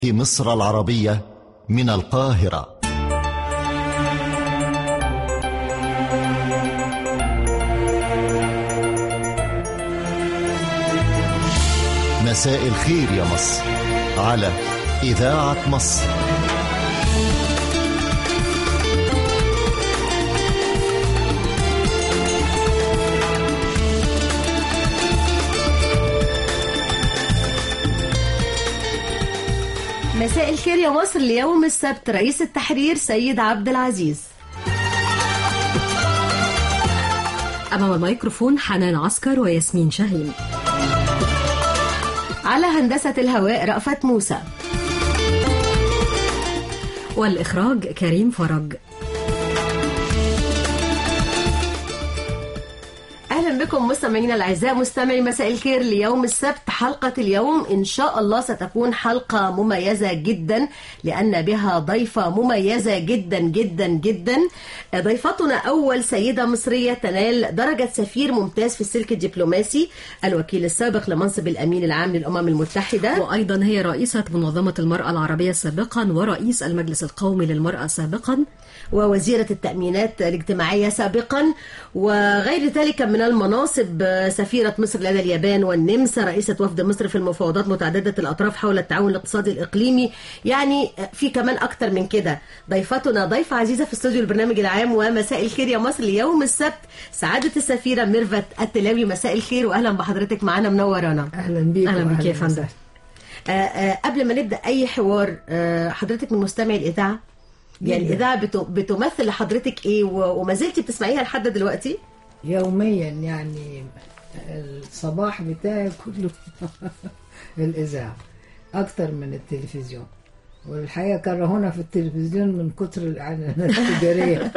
في مصر العربية من القاهرة مساء الخير يا مصر على إذاعة مصر مساء الخير يا مصر ليوم السبت رئيس التحرير سيد عبد العزيز أمام الميكروفون حنان عسكر وياسمين شاهين على هندسة الهواء رأفت موسى والإخراج كريم فرج اهلا بكم مستمعينا الاعزاء مستمعي مساء الخير ليوم السبت حلقه اليوم ان شاء الله ستكون حلقه مميزه جدا لان بها ضيفه مميزه جدا جدا جدا ضيفتنا اول سيده مصريه تنال درجه سفير ممتاز في السلك الدبلوماسي الوكيل السابق لمنصب الامين العام للامم المتحده وأيضا هي رئيسة منظمة المرأة العربية سابقا ورئيس المجلس القومي للمرأة سابقا ووزيرة التأمينات الاجتماعية سابقا وغير ذلك من المناصب سفيرة مصر لدى اليابان والنمسا رئيسة وفد مصر في المفاوضات متعددة الأطراف حول التعاون الاقتصادي الإقليمي يعني في كمان أكتر من كده ضيفتنا ضيفة عزيزة في استوديو البرنامج العام ومساء الخير يا مصر ليوم السبت سعادة السفيرة ميرفت التلاوي مساء الخير وأهلا بحضرتك معانا منورانا اهلا بيك أهلا بك يا وأهلاً فندم آه، آه، قبل ما نبدا اي حوار آه، حضرتك من مستمعي الاذاعه يعني جداً. الاذاعه بت- بتمثل لحضرتك ايه و- وما زلتي بتسمعيها لحد دلوقتي يوميا يعني الصباح بتاعي كله الإذاعة أكتر من التلفزيون والحقيقة كرهونا في التلفزيون من كتر الإعلانات التجارية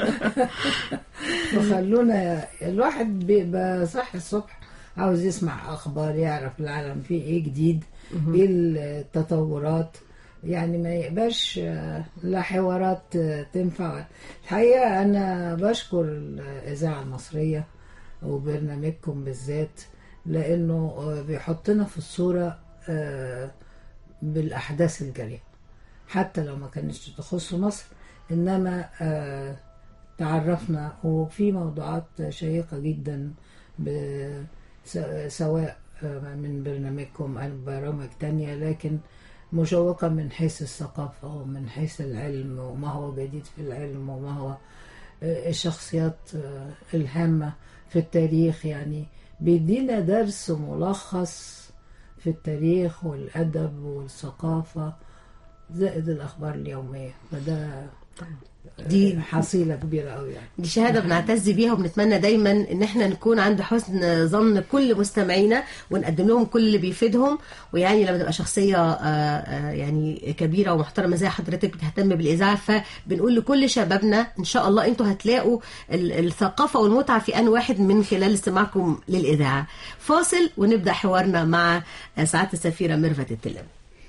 فخلونا الواحد بيبقى صاحي الصبح عاوز يسمع أخبار يعرف العالم فيه إيه جديد إيه التطورات يعني ما يبقاش آه، لا حوارات آه، تنفع الحقيقة أنا بشكر الإذاعة المصرية وبرنامجكم بالذات لأنه آه، بيحطنا في الصورة آه، بالأحداث الجارية حتى لو ما كانتش تخص مصر إنما آه، تعرفنا وفي موضوعات شيقة جدا ب- س- سواء آه، من برنامجكم أو برامج تانية لكن مشوقة من حيث الثقافة ومن حيث العلم وما هو جديد في العلم وما هو آه، الشخصيات آه، الهامة في التاريخ يعني بيدينا درس ملخص في التاريخ والأدب والثقافة زائد الأخبار اليومية فده دي- حصيلة كبيرة أوي يعني دي شهاده بنعتز بيها وبنتمنى دايما ان احنا نكون عند حسن ظن كل مستمعينا ونقدم لهم كل اللي بيفيدهم ويعني لما تبقى شخصيه آه، آه، يعني كبيره ومحترمه زي حضرتك بتهتم بالاذاعه فبنقول لكل شبابنا ان شاء الله انتوا هتلاقوا ال- الثقافه والمتعه في ان واحد من خلال استماعكم للاذاعه فاصل ونبدا حوارنا مع آه، سعاده السفيره ميرفت التلاوي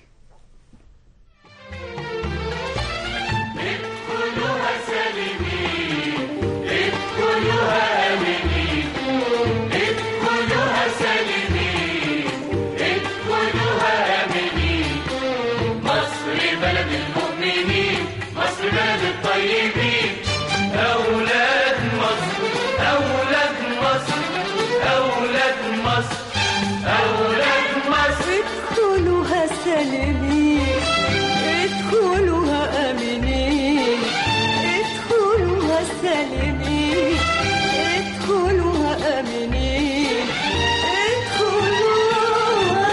مصر بلد المؤمنين مصر بلد الطيبين أولاد مصر أولاد مصر أولاد مصر أولاد مصر ادخلوها سالمين ادخلوها امنين ادخلوها سالمين ادخلوها امنين ادخلوها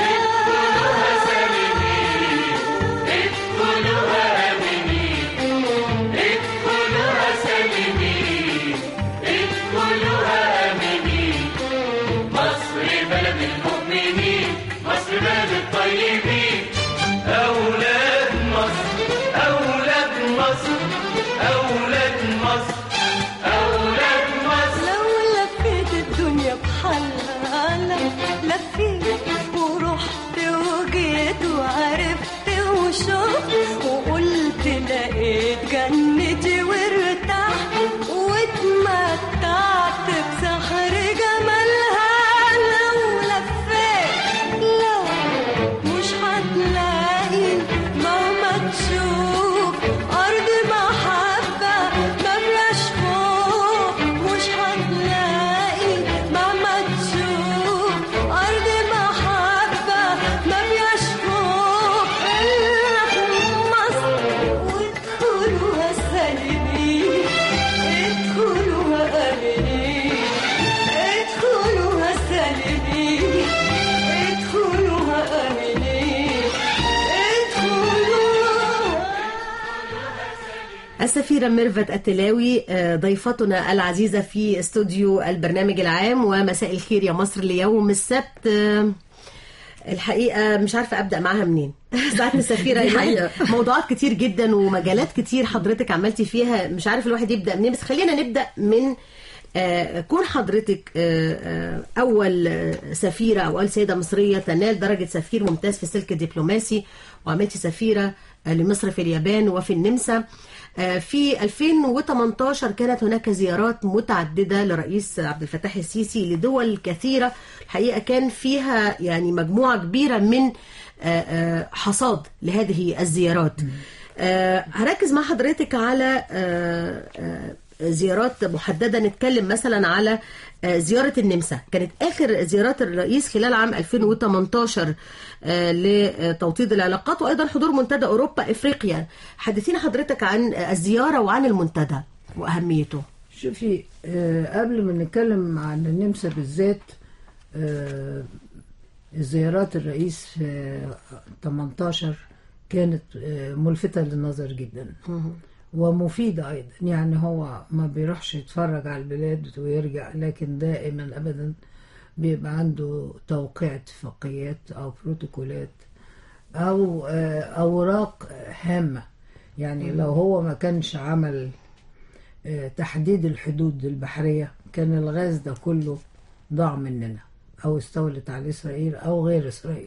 ادخلوها آمنين ادخلوها سالمين ادخلوها آمنين مصر بلد المؤمنين مصر بلد الطيبين أولاد مصر أولاد مصر أولاد مصر أولاد مصر لو لفيت الدنيا بحالها لفيت ورحت وجيت وعرفت وشفت وقلت لقيت جنتي وارتحت واتمتعت بسحر جمالها لو لفيت لو مش هتلاقي السفيرة ميرفت التلاوي آه، ضيفتنا العزيزة في استوديو البرنامج العام ومساء الخير يا مصر ليوم السبت آه، الحقيقة مش عارفة أبدأ معاها منين ساعات السفيرة دي يعني حقيقة. موضوعات كتير جدا ومجالات كتير حضرتك عملتي فيها مش عارف الواحد يبدأ منين بس خلينا نبدأ من آه، كون حضرتك آه، آه، أول آه، سفيرة أو أول سيدة مصرية تنال درجة سفير ممتاز في السلك الدبلوماسي وعملتي سفيرة آه، لمصر في اليابان وفي النمسا آه، في 2018 كانت هناك زيارات متعددة لرئيس عبد الفتاح السيسي لدول كثيرة الحقيقة كان فيها يعني مجموعة كبيرة من آه، آه، حصاد لهذه الزيارات آه، هركز مع حضرتك على آه، آه، زيارات محددة نتكلم مثلا على آه، زيارة النمسا كانت آخر زيارات الرئيس خلال عام 2018 آه، لتوطيد العلاقات وأيضا حضور منتدى أوروبا إفريقيا حدثينا حضرتك عن آه، الزيارة وعن المنتدى وأهميته شوفي آه، قبل ما نتكلم عن النمسا بالذات آه، زيارات الرئيس في 18 كانت آه، ملفتة للنظر جدا ومفيدة أيضا يعني هو ما بيروحش يتفرج على البلاد ويرجع لكن دائما أبدا بيبقى عنده توقيع اتفاقيات أو بروتوكولات أو آه، أوراق هامة يعني لو هو ما كانش عمل آه، تحديد الحدود البحرية كان الغاز ده كله ضاع مننا أو استولت على إسرائيل أو غير إسرائيل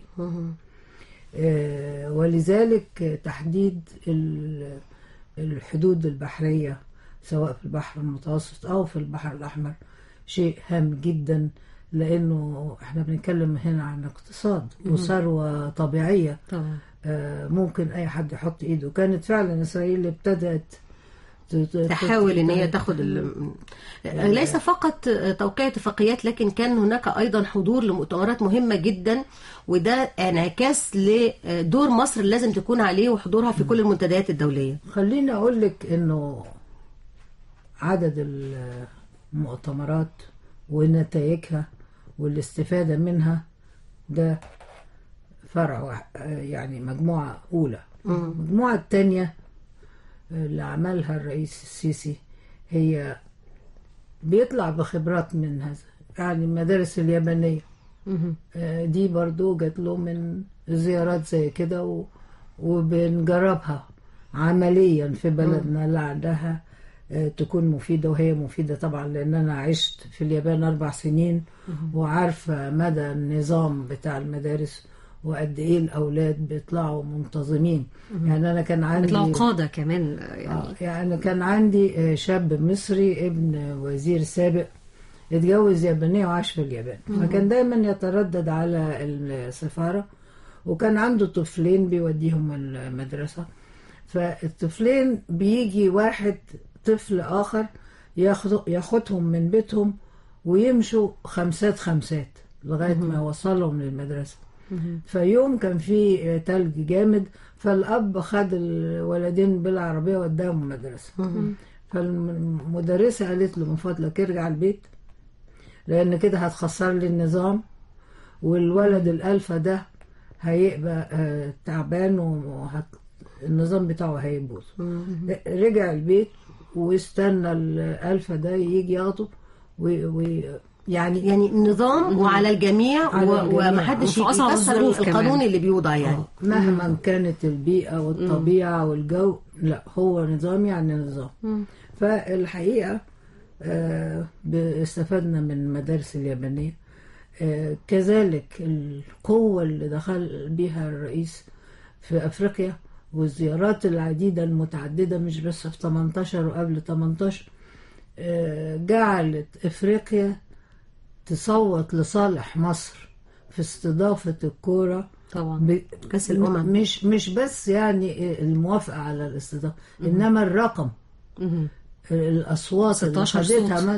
آه، ولذلك تحديد ال- الحدود البحرية سواء في البحر المتوسط أو في البحر الأحمر شيء هام جدا لأنه احنا بنتكلم هنا عن اقتصاد وثروة طبيعية طبعا آه، ممكن أي حد يحط إيده كانت فعلا إسرائيل ابتدأت ت- ت- تحاول ان هي ت- تاخد ال... ليس فقط توقيع اتفاقيات لكن كان هناك ايضا حضور لمؤتمرات مهمه جدا وده انعكاس لدور مصر اللي لازم تكون عليه وحضورها في كل المنتديات الدوليه خليني اقول لك انه عدد المؤتمرات ونتائجها والاستفادة منها ده فرع واحد يعني مجموعة أولى المجموعة التانية اللي عملها الرئيس السيسي هي بيطلع بخبرات من هذا يعني المدارس اليابانية آه، دي برضو جات له من زيارات زي كده و... وبنجربها عمليا في بلدنا لعلها آه، تكون مفيدة وهي مفيدة طبعا لأن أنا عشت في اليابان أربع سنين وعارفة مدى النظام بتاع المدارس وقد إيه الأولاد بيطلعوا منتظمين يعني أنا كان عندي بيطلعوا قادة كمان آه، يعني آه، يعني كان عندي آه، شاب مصري ابن وزير سابق اتجوز يابانية وعاش في اليابان فكان دايما يتردد على السفارة وكان عنده طفلين بيوديهم المدرسة فالطفلين بيجي واحد طفل آخر ياخد ياخدهم من بيتهم ويمشوا خمسات خمسات لغاية ما يوصلهم للمدرسة فيوم كان في آه، تلج جامد فالأب خد الولدين بالعربية وداهم المدرسة فالمدرسة قالت له من فضلك ارجع البيت لأن كده هتخسر لي النظام والولد الألفا ده هيبقى آه، تعبان وهت... النظام بتاعه هيبوظ رجع البيت واستنى الألفا ده يجي ياخده و... و... يعني يعني نظام وعلى الجميع على و- الجميع. ومحدش وفي أصعب يكسر الظروف القانون كمان. اللي بيوضع يعني مهما كانت البيئة والطبيعة والجو لا هو نظام يعني نظام فالحقيقة آه، ب- استفدنا من المدارس اليابانية آه، كذلك القوة اللي دخل بها الرئيس في أفريقيا والزيارات العديدة المتعددة مش بس في 18 وقبل 18 آه، جعلت أفريقيا تصوت لصالح مصر في استضافة الكورة طبعا ب- كأس الأمم. مش مش بس يعني الموافقة على الاستضافة إنما الرقم مهم. الأصوات اللي 16 خدتها صوت. مت-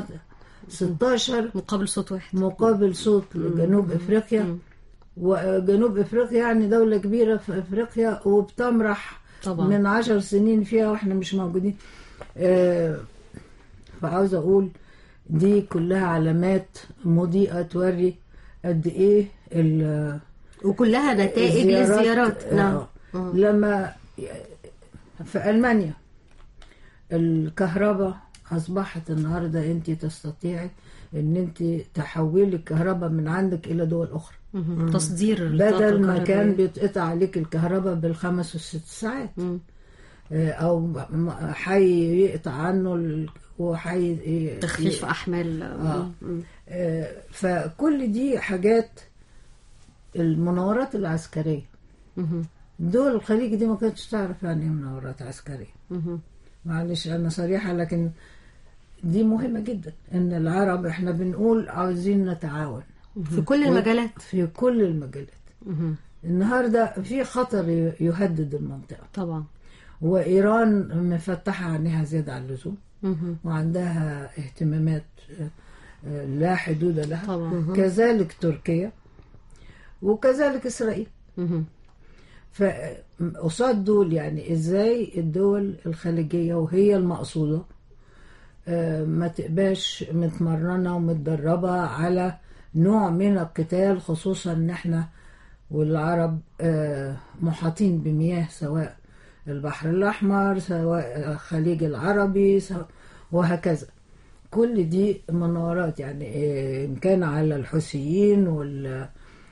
16 مقابل صوت واحد مقابل صوت لجنوب افريقيا وجنوب افريقيا يعني دولة كبيرة في افريقيا وبتمرح طبعا. من عشر سنين فيها واحنا مش موجودين آه، فعاوز اقول دي كلها علامات مضيئة توري قد ايه ال- وكلها نتائج للزيارات آه، نعم لما في ألمانيا الكهرباء اصبحت النهارده انت تستطيعي ان انت تحولي الكهرباء من عندك الى دول اخرى مهم. تصدير الطاقة بدل ما كان الكهربائية. بيتقطع عليك الكهرباء بالخمس والست ساعات آه، او م- حي يقطع عنه ال- وحي تخفيف احمال آه. مم. آه، فكل دي حاجات المناورات العسكريه مهم. دول الخليج دي ما كانتش تعرف يعني ايه مناورات عسكريه مهم. معلش انا صريحه لكن دي مهمه جدا ان العرب احنا بنقول عاوزين نتعاون في كل المجالات في كل المجالات مهم. النهارده في خطر ي- يهدد المنطقه طبعا وايران مفتحه عينيها زياده عن اللزوم مهم. وعندها اهتمامات آه، آه، لا حدود لها طبعا كذلك تركيا وكذلك اسرائيل مهم. فقصاد دول يعني ازاي الدول الخليجيه وهي المقصوده آه، ما تبقاش متمرنه ومتدربه على نوع من القتال خصوصا ان احنا والعرب آه، محاطين بمياه سواء البحر الاحمر سواء الخليج العربي سواء وهكذا كل دي مناورات يعني آه، ان كان على الحوثيين وال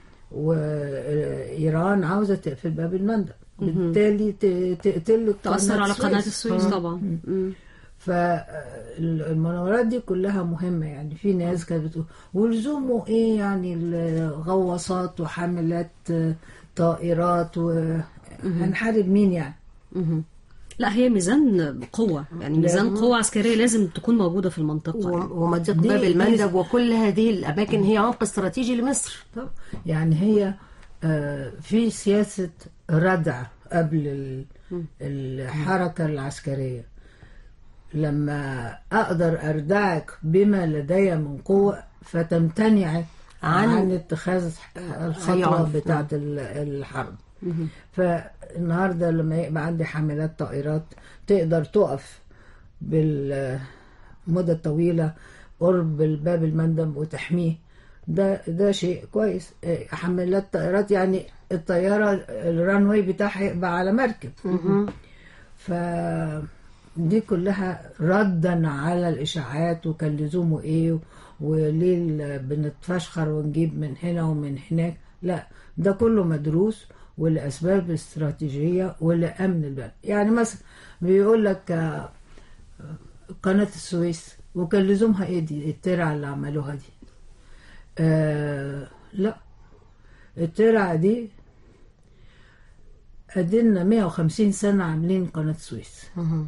وايران عاوزه تقفل باب المندب بالتالي ت- تقتل تأثر على قناة السويس طبعا مم. فالمناورات دي كلها مهمة يعني في ناس كانت بتقول ولزومه ايه يعني الغواصات وحاملات طائرات وهنحارب مين يعني مهم. لا هي ميزان قوة يعني ميزان لازم- قوة عسكرية لازم تكون موجودة في المنطقة يعني. و- ومضيق دي- باب دي- المندب وكل هذه الاماكن هي عمق استراتيجي لمصر طب يعني هي آه، في سياسة ردع قبل ال- الحركة العسكرية لما أقدر أردعك بما لدي من قوة فتمتنع عن, عن- عن اتخاذ أي الخطوة عنف. بتاعة ال- الحرب فالنهاردة لما يبقى عندي حاملات طائرات تقدر تقف بالمدة الطويلة قرب الباب المندب وتحميه ده ده شيء كويس إيه، حملات طائرات يعني الطيارة الرانوي بتاعها يبقى على مركب ف دي كلها ردا على الاشاعات وكان لزومه ايه وليه ال- بنتفشخر ونجيب من هنا ومن هناك لا ده كله مدروس ولاسباب استراتيجيه ولامن البلد يعني مثلا بيقول لك آه، قناه السويس وكان لزومها ايه دي الترعه اللي عملوها دي آه لا الترعه دي ادينا 150 سنه عاملين قناه السويس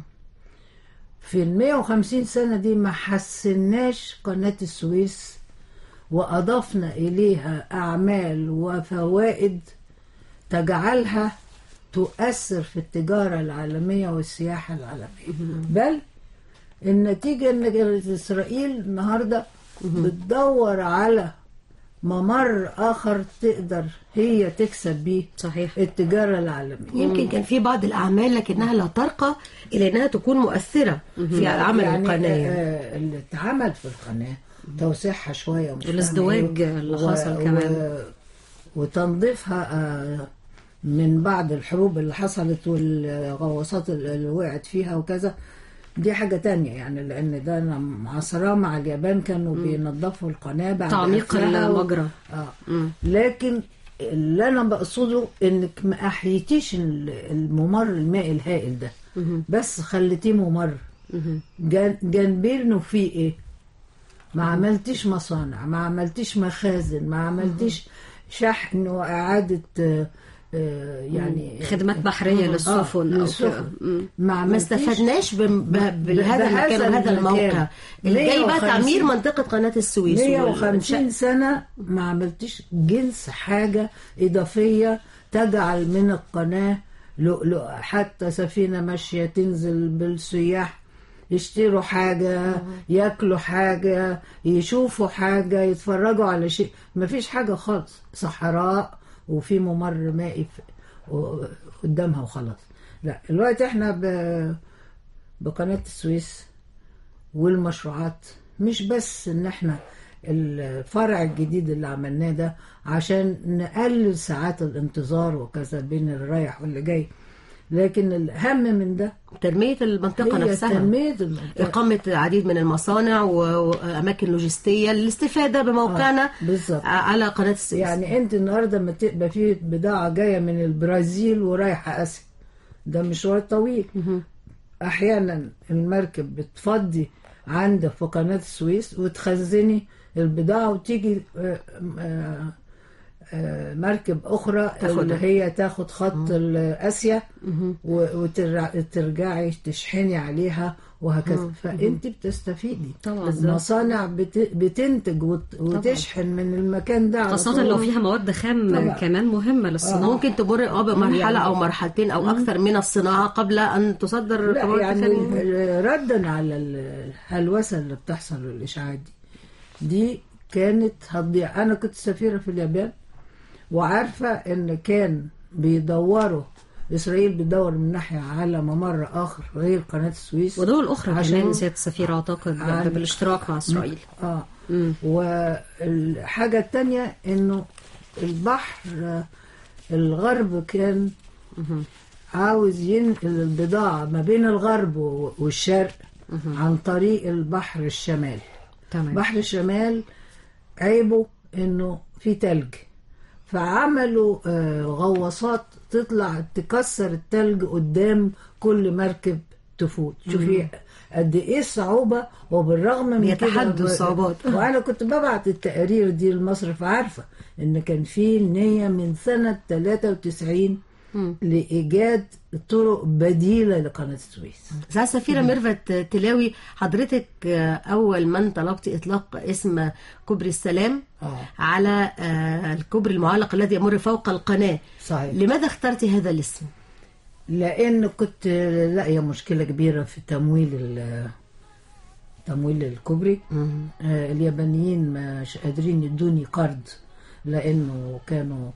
في ال 150 سنة دي ما حسناش قناة السويس وأضفنا إليها أعمال وفوائد تجعلها تؤثر في التجارة العالمية والسياحة العالمية بل النتيجة إن إسرائيل النهاردة بتدور على ممر آخر تقدر هي تكسب بيه صحيح التجارة العالمية يمكن كان في بعض الاعمال لكنها لا ترقى الى انها تكون مؤثره في عمل يعني القناه آه، اللي اتعمل في القناة توسيعها شوية ومش والازدواج فاهمة إيه. اللي حصل كمان. وتنظيفها آه، من بعد الحروب اللي حصلت والغواصات اللي وقعت فيها وكذا دي حاجة تانية يعني لأن ده أنا معاصراه مع اليابان كانوا بينظفوا القناة بعد تعميق قفلها و- المجرى. اه لكن اللي أنا بقصده إنك ما أحيتيش ال- الممر المائي الهائل ده بس خليتيه ممر جان- جنبينه فيه إيه؟ ما عملتيش مصانع ما عملتيش مخازن ما عملتيش شحن وإعادة آه، آه، يعني خدمات بحرية للسفن أو للسفن. كده. مم. ما ما عملتيش استفدناش بم- ب- بهذا بهذا المكان وهذا المكان. الموقع اللي جاي بقى 150 تعمير منطقه قناه السويس 150 سنة ما عملتيش جنس حاجة إضافية تجعل من القناة لؤلؤ حتى سفينة ماشية تنزل بالسياح يشتروا حاجة ياكلوا حاجة يشوفوا حاجة يتفرجوا على شيء مفيش حاجة خالص صحراء وفي ممر مائي في- و- قدامها وخلاص لا دلوقتي احنا ب- بقناة السويس والمشروعات مش بس ان احنا الفرع الجديد اللي عملناه ده عشان نقلل ساعات الانتظار وكذا بين الرايح واللي جاي لكن الاهم من ده تنميه المنطقه هي نفسها تنميه المنطقه إقامة العديد من المصانع و- وأماكن لوجستية للاستفادة بموقعنا آه، بالظبط. على قناة السويس يعني انت النهارده لما تبقى في بضاعه جايه من البرازيل ورايحه اسيا ده مشوار طويل احيانا المركب بتفضي عندك في قناه السويس وتخزني البضاعه وتيجي آه، آه، آه، مركب اخرى تاخدها. اللي هي تاخد خط اسيا وترجعي تشحني عليها وهكذا فانت بتستفيدي طبعاً. المصانع بت- بتنتج وت- وتشحن من المكان ده على خاصة طول. لو فيها مواد خام طبعاً. كمان مهمة للصناعة ممكن تمر اه بمرحلة أو مرحلتين أو أكثر من الصناعة قبل أن تصدر لا مواد يعني ثانية. ال- ردا على ال- الهلوسه اللي بتحصل والاشاعات دي دي كانت هتضيع انا كنت سفيره في اليابان وعارفه ان كان بيدوروا اسرائيل بتدور من ناحيه على ممر اخر غير قناه السويس ودول أخرى عشان- كمان سيادة السفير أعتقد عن- بالاشتراك مع إسرائيل اه مم. والحاجه التانية انه البحر آه، الغرب كان عاوز ينقل البضاعة ما بين الغرب و- والشرق عن طريق البحر الشمال تمام بحر الشمال عيبه انه في تلج فعملوا آه، غواصات تطلع تكسر التلج قدام كل مركب تفوت شوفي قد ايه الصعوبة وبالرغم من كده بيتحدوا الصعوبات. وانا كنت ببعت التقارير دي لمصر فعارفة ان كان في نية من سنة 93 لإيجاد طرق بديلة لقناة السويس ساعة سفيرة ميرفت تلاوي حضرتك آه، أول من طلبت إطلاق اسم كوبري السلام آه. على آه، الكوبري المعلق الذي يمر فوق القناة صحيح لماذا اخترت هذا الاسم؟ لان كنت لاقيه مشكله كبيره في تمويل ال- تمويل الكوبري آه، اليابانيين مش قادرين يدوني قرض لانه كانوا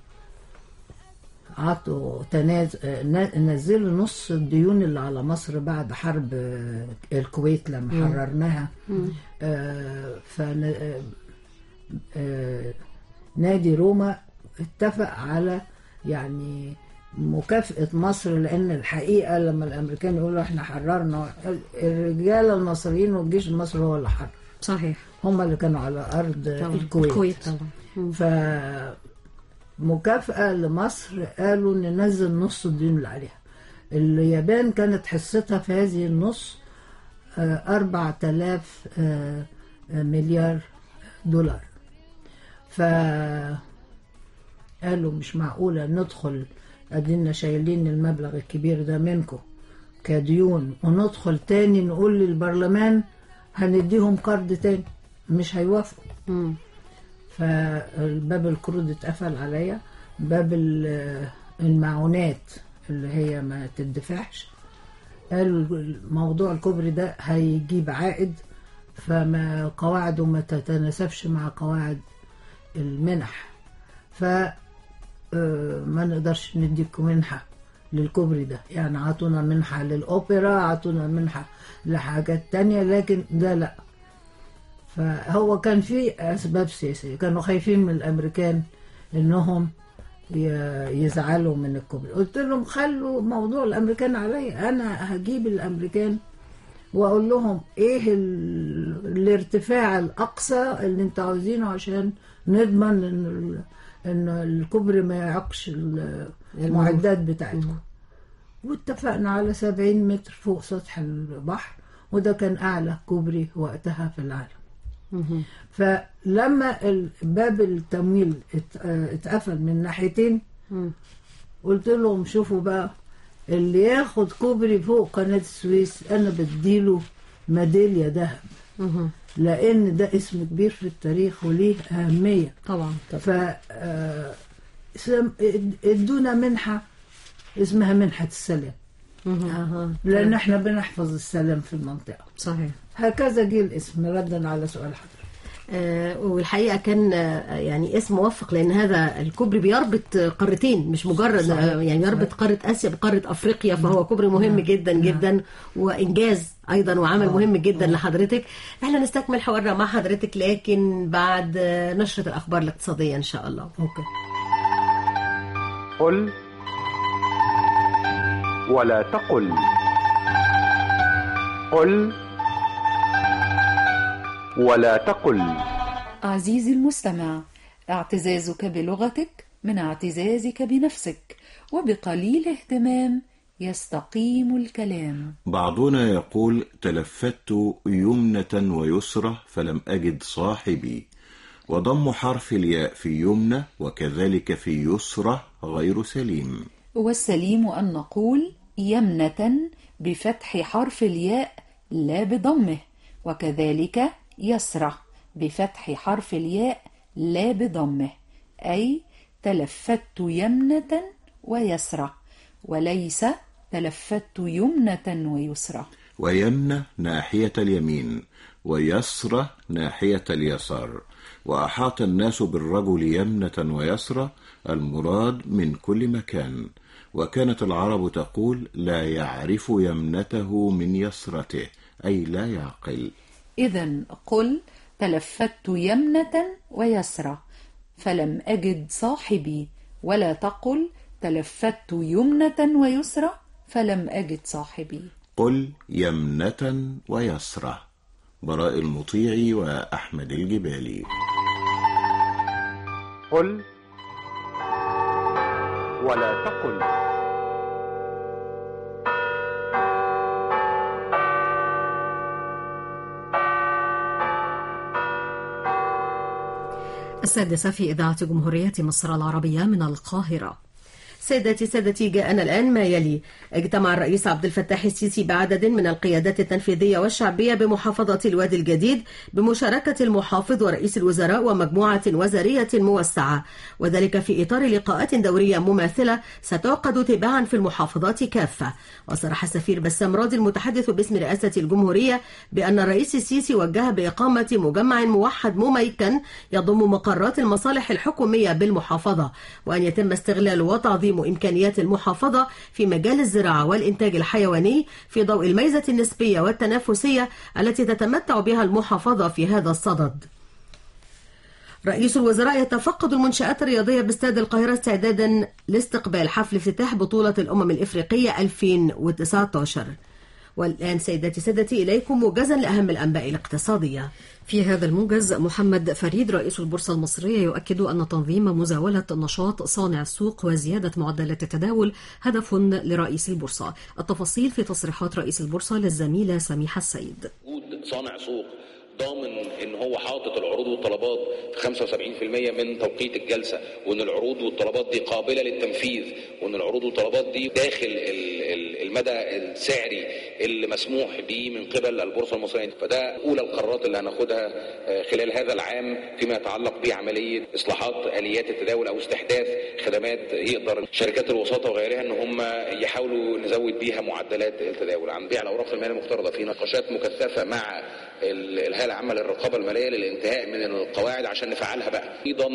عطوا تناز... آه، ن- نزلوا نص الديون اللي على مصر بعد حرب آه، الكويت لما حررناها آه، فن... آه، آه، نادي روما اتفق على يعني مكافأة مصر لأن الحقيقة لما الأمريكان يقولوا احنا حررنا الرجالة المصريين والجيش المصري هو اللي حرر صحيح هم اللي كانوا على أرض طبعا. الكويت, الكويت طبعا فمكافأة لمصر قالوا ننزل نص الديون اللي عليها اليابان كانت حصتها في هذه النص أربعة آلاف مليار دولار فقالوا مش معقولة ندخل أدينا شايلين المبلغ الكبير ده منكم كديون وندخل تاني نقول للبرلمان هنديهم قرض تاني مش هيوافقوا مم. فباب القروض اتقفل عليا باب ال- المعونات اللي هي ما تدفعش قالوا موضوع الكوبري ده هيجيب عائد فما قواعده ما تتناسبش مع قواعد المنح ف آه، ما نقدرش نديكم منحة للكوبري ده يعني عطونا منحة للأوبرا عطونا منحة لحاجات تانية لكن ده لا فهو كان في أسباب سياسية كانوا خايفين من الأمريكان إنهم ي- يزعلوا من الكوبري قلت لهم خلوا موضوع الأمريكان عليا أنا هجيب الأمريكان واقول لهم ايه ال... الارتفاع الاقصى اللي انتوا عاوزينه عشان نضمن ان ال... ان الكوبري ما يعقش ال- المعدات بتاعتكم واتفقنا على 70 متر فوق سطح البحر وده كان اعلى كوبري وقتها في العالم فلما ال- باب التمويل ات- اه اتقفل من ناحيتين قلت لهم شوفوا بقى اللي ياخد كوبري فوق قناة السويس أنا بديله ميدالية ذهب لأن ده اسم كبير في التاريخ وليه أهمية طبعا ف آه، سم- ادونا منحة اسمها منحة السلام أها. لأن احنا بنحفظ السلام في المنطقة صحيح هكذا جه الاسم ردا على سؤال حضرتك آه، والحقيقه كان آه، يعني اسم موفق لان هذا الكوبري بيربط قارتين مش مجرد صحيح. آه، يعني يربط قاره اسيا بقاره افريقيا فهو كوبري مهم جدا جدا وانجاز ايضا وعمل مهم جدا لحضرتك احنا نستكمل حوارنا مع حضرتك لكن بعد آه، نشره الاخبار الاقتصاديه ان شاء الله اوكي قل ولا تقل قل ولا تقل عزيزي المستمع اعتزازك بلغتك من اعتزازك بنفسك وبقليل اهتمام يستقيم الكلام بعضنا يقول تلفت يمنة ويسرى فلم أجد صاحبي وضم حرف الياء في يمنى وكذلك في يسرى غير سليم والسليم أن نقول يمنة بفتح حرف الياء لا بضمه وكذلك يسرى بفتح حرف الياء لا بضمه أي تلفت يمنة ويسرى وليس تلفت يمنة ويسرى ويمنى ناحية اليمين ويسرى ناحية اليسار وأحاط الناس بالرجل يمنة ويسرى المراد من كل مكان وكانت العرب تقول لا يعرف يمنته من يسرته أي لا يعقل إذا قل تلفت يمنة ويسرى فلم أجد صاحبي ولا تقل تلفت يمنة ويسرى فلم أجد صاحبي قل يمنة ويسرى براء المطيع وأحمد الجبالي قل ولا تقل السادسة في إذاعة جمهورية مصر العربية من القاهرة سيداتي سادتي جاءنا الآن ما يلي اجتمع الرئيس عبد الفتاح السيسي بعدد من القيادات التنفيذية والشعبية بمحافظة الوادي الجديد بمشاركة المحافظ ورئيس الوزراء ومجموعة وزارية موسعة وذلك في إطار لقاءات دورية مماثلة ستعقد تباعا في المحافظات كافة وصرح السفير بسام راضي المتحدث باسم رئاسة الجمهورية بأن الرئيس السيسي وجه بإقامة مجمع موحد مميكن يضم مقرات المصالح الحكومية بالمحافظة وأن يتم استغلال وتعظيم إمكانيات المحافظة في مجال الزراعة والإنتاج الحيواني في ضوء الميزة النسبية والتنافسية التي تتمتع بها المحافظة في هذا الصدد. رئيس الوزراء يتفقد المنشآت الرياضية باستاد القاهرة استعدادا لاستقبال حفل افتتاح بطولة الأمم الإفريقية 2019 والآن سيداتي سادتي إليكم موجزا لأهم الأنباء الاقتصادية في هذا الموجز محمد فريد رئيس البورصة المصرية يؤكد أن تنظيم مزاولة نشاط صانع السوق وزيادة معدلات التداول هدف لرئيس البورصة التفاصيل في تصريحات رئيس البورصة للزميلة سميحة السيد وجود صانع سوق ضامن ان هو حاطط العروض والطلبات في 75% من توقيت الجلسه وان العروض والطلبات دي قابله للتنفيذ وان العروض والطلبات دي داخل ال- ال- المدى السعري اللي مسموح به من قبل البورصه المصريه فده اولى القرارات اللي هناخدها آه، خلال هذا العام فيما يتعلق بعمليه اصلاحات اليات التداول او استحداث خدمات يقدر شركات الوساطه وغيرها ان هم يحاولوا نزود بيها معدلات التداول عن بيع الاوراق الماليه المفترضه في نقاشات مكثفه مع ال- الهيئه العامه للرقابه الماليه للانتهاء من القواعد عشان نفعلها بقى ايضا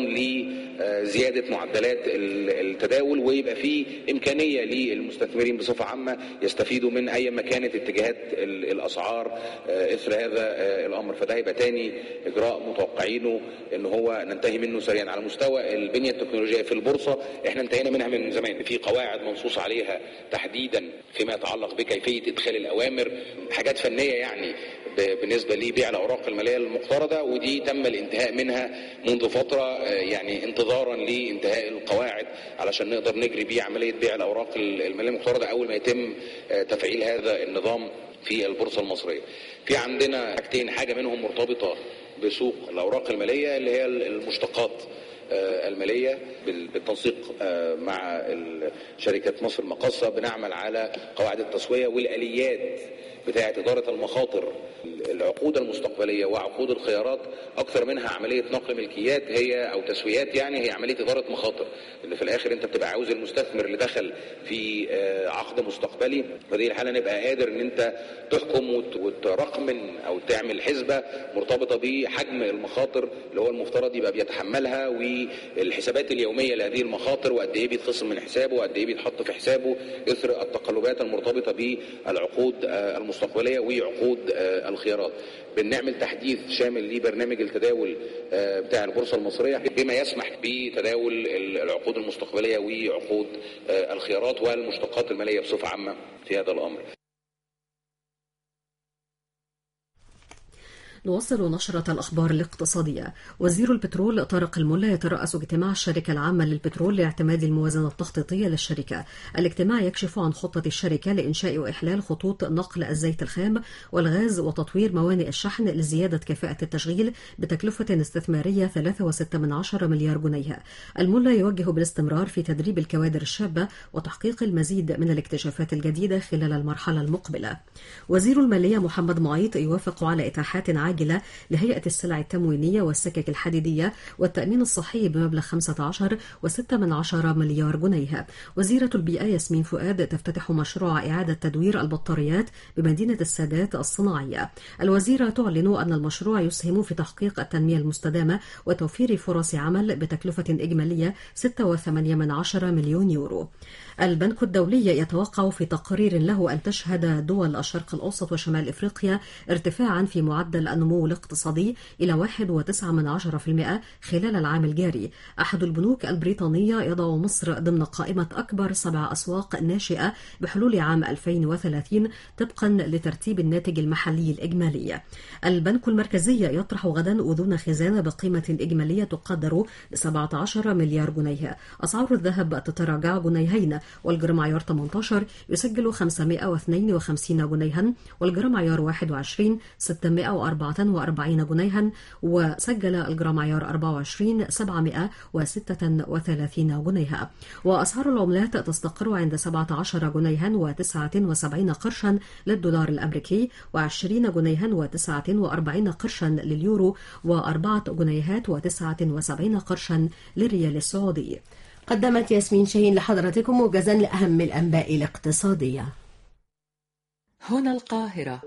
لزياده معدلات ال- التداول ويبقى في امكانيه للمستثمرين بصفه عامه يستفيدوا من اي ما كانت اتجاهات ال- الاسعار آه، اثر هذا آه، الامر فده هيبقى تاني اجراء متوقعينه ان هو ننتهي منه سريعا على مستوى البنيه التكنولوجيه في البورصه احنا انتهينا منها من زمان في قواعد منصوص عليها تحديدا فيما يتعلق بكيفيه ادخال الاوامر حاجات فنيه يعني ب- بالنسبه لبيع الاوراق الماليه المقترضه ودي تم الانتهاء منها منذ فتره آه، يعني انتظارا لانتهاء القواعد علشان نقدر نجري بيه عمليه بيع الاوراق الماليه المقترضه اول ما يتم آه، تفعيل هذا النظام في البورصه المصريه. في عندنا حاجتين حاجه منهم مرتبطه بسوق الاوراق الماليه اللي هي المشتقات آه، الماليه بال- بالتنسيق آه، مع ال- شركه مصر المقاصه بنعمل على قواعد التسويه والاليات بتاعه اداره المخاطر العقود المستقبليه وعقود الخيارات اكثر منها عمليه نقل ملكيات هي او تسويات يعني هي عمليه اداره مخاطر اللي في الاخر انت بتبقى عاوز المستثمر اللي دخل في آه، عقد مستقبلي فدي الحاله نبقى قادر ان انت تحكم وت- وترقمن او تعمل حسبه مرتبطه بحجم المخاطر اللي هو المفترض يبقى بيتحملها والحسابات اليوميه لهذه المخاطر وقد ايه بيتخصم من حسابه وقد ايه بيتحط في حسابه اثر التقلبات المرتبطه بالعقود آه، المستقبليه وعقود آه، الخيارات الاتصالات بنعمل تحديث شامل لبرنامج التداول آه، بتاع البورصه المصريه بما يسمح بتداول العقود المستقبليه وعقود آه، الخيارات والمشتقات الماليه بصفه عامه في هذا الامر. نواصل نشرة الأخبار الاقتصادية وزير البترول طارق الملا يترأس اجتماع الشركة العامة للبترول لاعتماد الموازنة التخطيطية للشركة الاجتماع يكشف عن خطة الشركة لإنشاء وإحلال خطوط نقل الزيت الخام والغاز وتطوير موانئ الشحن لزيادة كفاءة التشغيل بتكلفة استثمارية 3.6 مليار جنيه الملا يوجه بالاستمرار في تدريب الكوادر الشابة وتحقيق المزيد من الاكتشافات الجديدة خلال المرحلة المقبلة وزير المالية محمد معيط يوافق على إتاحات عاجلة لهيئة السلع التموينية والسكك الحديدية والتأمين الصحي بمبلغ 15 و6 من عشرة مليار جنيه وزيرة البيئة ياسمين فؤاد تفتتح مشروع إعادة تدوير البطاريات بمدينة السادات الصناعية الوزيرة تعلن أن المشروع يسهم في تحقيق التنمية المستدامة وتوفير فرص عمل بتكلفة إجمالية 6.8 من عشرة مليون يورو البنك الدولي يتوقع في تقرير له أن تشهد دول الشرق الأوسط وشمال إفريقيا ارتفاعا في معدل النمو الاقتصادي إلى 1.9% خلال العام الجاري أحد البنوك البريطانية يضع مصر ضمن قائمة أكبر سبع أسواق ناشئة بحلول عام 2030 طبقا لترتيب الناتج المحلي الإجمالي البنك المركزي يطرح غدا أذون خزانة بقيمة إجمالية تقدر ب 17 مليار جنيه أسعار الذهب تتراجع جنيهين والجرام عيار 18 يسجل 552 جنيها والجرام عيار 21 644 جنيها وسجل الجرام عيار 24 736 جنيها وأسعار العملات تستقر عند 17 جنيها و79 قرشا للدولار الأمريكي و20 جنيها و49 قرشا لليورو و4 جنيهات و79 قرشا للريال السعودي قدمت ياسمين شاهين لحضراتكم موجزا لأهم الأنباء الاقتصادية هنا القاهرة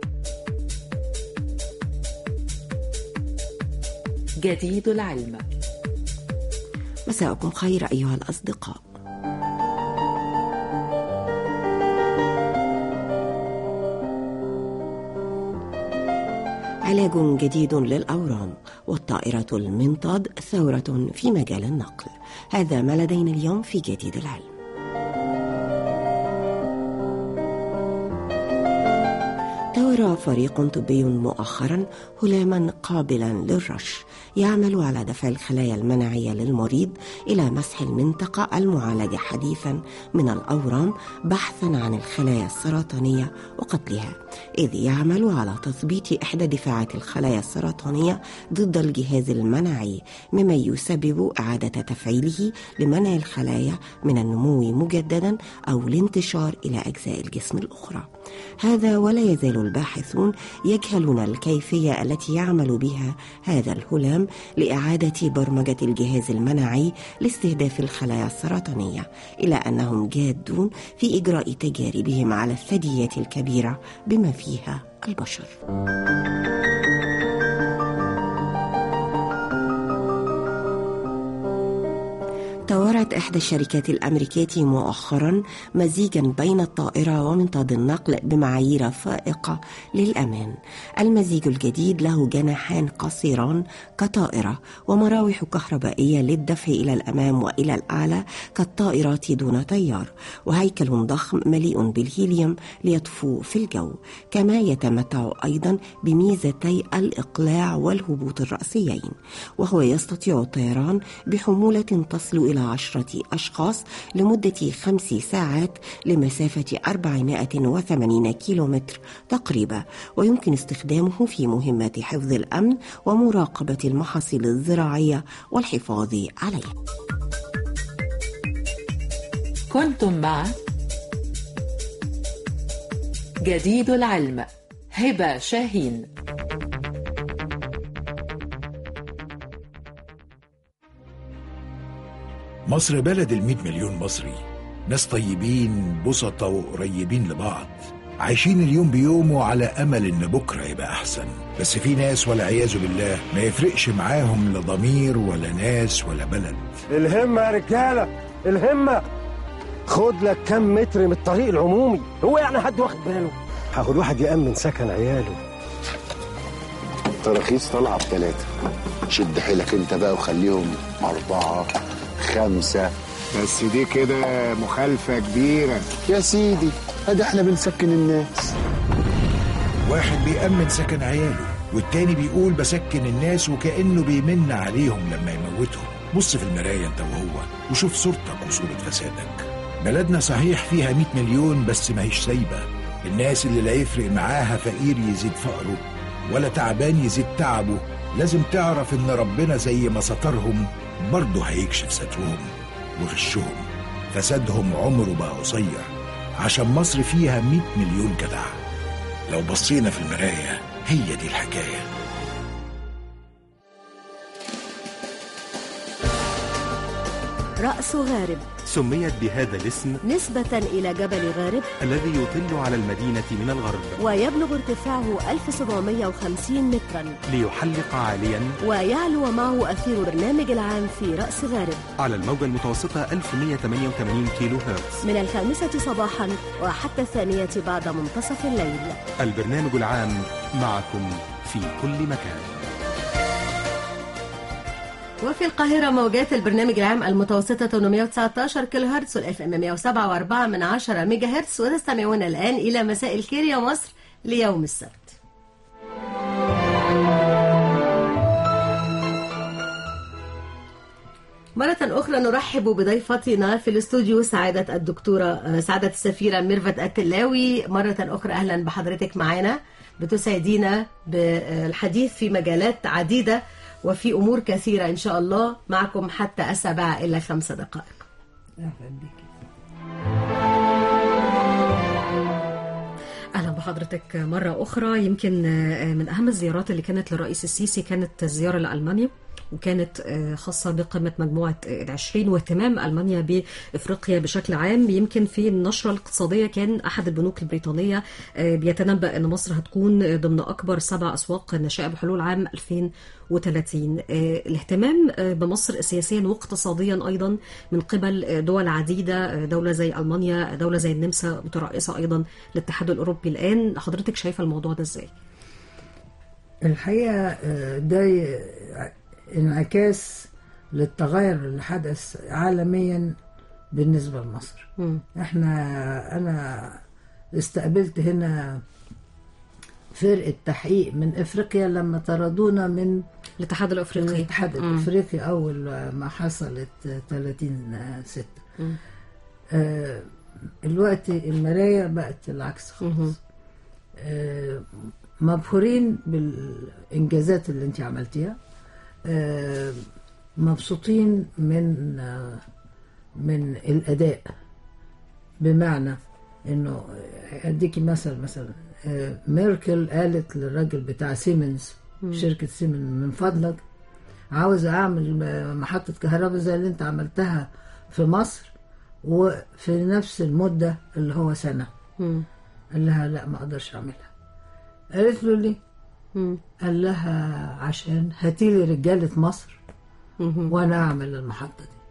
جديد العلم مساءكم خير أيها الأصدقاء علاج جديد للأورام والطائرة المنطاد ثورة في مجال النقل هذا ما لدينا اليوم في جديد العلم طور فريق طبي مؤخرا هلاما قابلا للرش يعمل على دفع الخلايا المناعية للمريض إلى مسح المنطقة المعالجة حديثا من الأورام بحثا عن الخلايا السرطانية وقتلها إذ يعمل على تثبيط إحدى دفاعات الخلايا السرطانية ضد الجهاز المناعي مما يسبب إعادة تفعيله لمنع الخلايا من النمو مجددا أو الانتشار إلى أجزاء الجسم الأخرى هذا ولا يزال الباحثون يجهلون الكيفية التي يعمل بها هذا الهلام لإعادة برمجة الجهاز المناعي لاستهداف الخلايا السرطانية إلى أنهم جادون في إجراء تجاربهم على الثدييات الكبيرة بما فيها البشر. طورت إحدى الشركات الأمريكية مؤخرا مزيجا بين الطائرة ومنطاد النقل بمعايير فائقة للأمان المزيج الجديد له جناحان قصيران كطائرة ومراوح كهربائية للدفع إلى الأمام وإلى الأعلى كالطائرات دون طيار وهيكل ضخم مليء بالهيليوم ليطفو في الجو كما يتمتع أيضا بميزتي الإقلاع والهبوط الرأسيين وهو يستطيع الطيران بحمولة تصل إلى عشرة أشخاص لمدة خمس ساعات لمسافة 480 كيلومتر تقريبا ويمكن استخدامه في مهمات حفظ الأمن ومراقبة المحاصيل الزراعية والحفاظ عليها كنتم مع جديد العلم هبة شاهين مصر بلد المئة مليون مصري ناس طيبين بسطة وقريبين لبعض عايشين اليوم بيومه على أمل إن بكرة يبقى أحسن بس في ناس والعياذ بالله ما يفرقش معاهم لا ضمير ولا ناس ولا بلد الهمة يا رجالة الهمة خد لك كم متر من الطريق العمومي هو يعني حد واخد باله هاخد واحد يأمن سكن عياله التراخيص طالعه بثلاثه شد حيلك انت بقى وخليهم اربعه خمسه بس دي كده مخالفة كبيرة يا سيدي ادي احنا بنسكن الناس واحد بيأمن سكن عياله والتاني بيقول بسكن الناس وكأنه بيمن عليهم لما يموتهم بص في المراية انت وهو وشوف صورتك وصورة فسادك بلدنا صحيح فيها 100 مليون بس ما هيش سايبة الناس اللي لا يفرق معاها فقير يزيد فقره ولا تعبان يزيد تعبه لازم تعرف ان ربنا زي ما سترهم برضه هيكشف سترهم وغشهم فسادهم عمره بقى قصير عشان مصر فيها 100 مليون جدع لو بصينا في المراية هي دي الحكاية رأس غارب سميت بهذا الاسم نسبة إلى جبل غارب الذي يطل على المدينة من الغرب ويبلغ ارتفاعه 1750 مترا ليحلق عاليا ويعلو معه أثير برنامج العام في رأس غارب على الموجة المتوسطة 1188 كيلو هرتز من الخامسة صباحا وحتى الثانية بعد منتصف الليل البرنامج العام معكم في كل مكان وفي القاهرة موجات البرنامج العام المتوسطة 819 كيلو هرتز والاف ام 107.4 من 10 ميجا هرتز وتستمعون الآن إلى مساء الخير يا مصر ليوم السبت مرة أخرى نرحب بضيفتنا في الاستوديو سعادة الدكتورة سعادة السفيرة ميرفت التلاوي مرة أخرى أهلا بحضرتك معنا بتسعدينا بالحديث في مجالات عديدة وفي أمور كثيرة إن شاء الله معكم حتى السابعة إلا خمس دقائق اهلا بك اهلا بحضرتك مره اخرى يمكن من اهم الزيارات اللي كانت للرئيس السيسي كانت الزياره لالمانيا وكانت خاصة بقمة مجموعة العشرين واهتمام ألمانيا بإفريقيا بشكل عام يمكن في النشرة الاقتصادية كان أحد البنوك البريطانية بيتنبأ أن مصر هتكون ضمن أكبر سبع أسواق الناشئة بحلول عام 2030 الاهتمام بمصر سياسيا واقتصاديا أيضا من قبل دول عديدة دولة زي ألمانيا دولة زي النمسا مترأسة أيضا الاتحاد الأوروبي الآن حضرتك شايفة الموضوع ده إزاي؟ الحقيقة ده انعكاس للتغير اللي حدث عالميا بالنسبة لمصر مم. احنا انا استقبلت هنا فرقة تحقيق من افريقيا لما طردونا من الاتحاد الافريقي الاتحاد مم. الافريقي اول ما حصلت 30 6 مم. آه الوقت المراية بقت العكس مهم. خالص آه مبهورين بالانجازات اللي انت عملتيها آه، مبسوطين من آه، من الاداء بمعنى انه اديكي مثل مثلا آه، ميركل قالت للراجل بتاع سيمنز مم. شركه سيمنز من فضلك عاوز اعمل آه، محطه كهرباء زي اللي انت عملتها في مصر وفي نفس المده اللي هو سنه مم. قال لها لا ما اقدرش اعملها قالت له ليه مم. قال لها عشان هاتيلي رجالة مصر مهم. وانا اعمل المحطة دي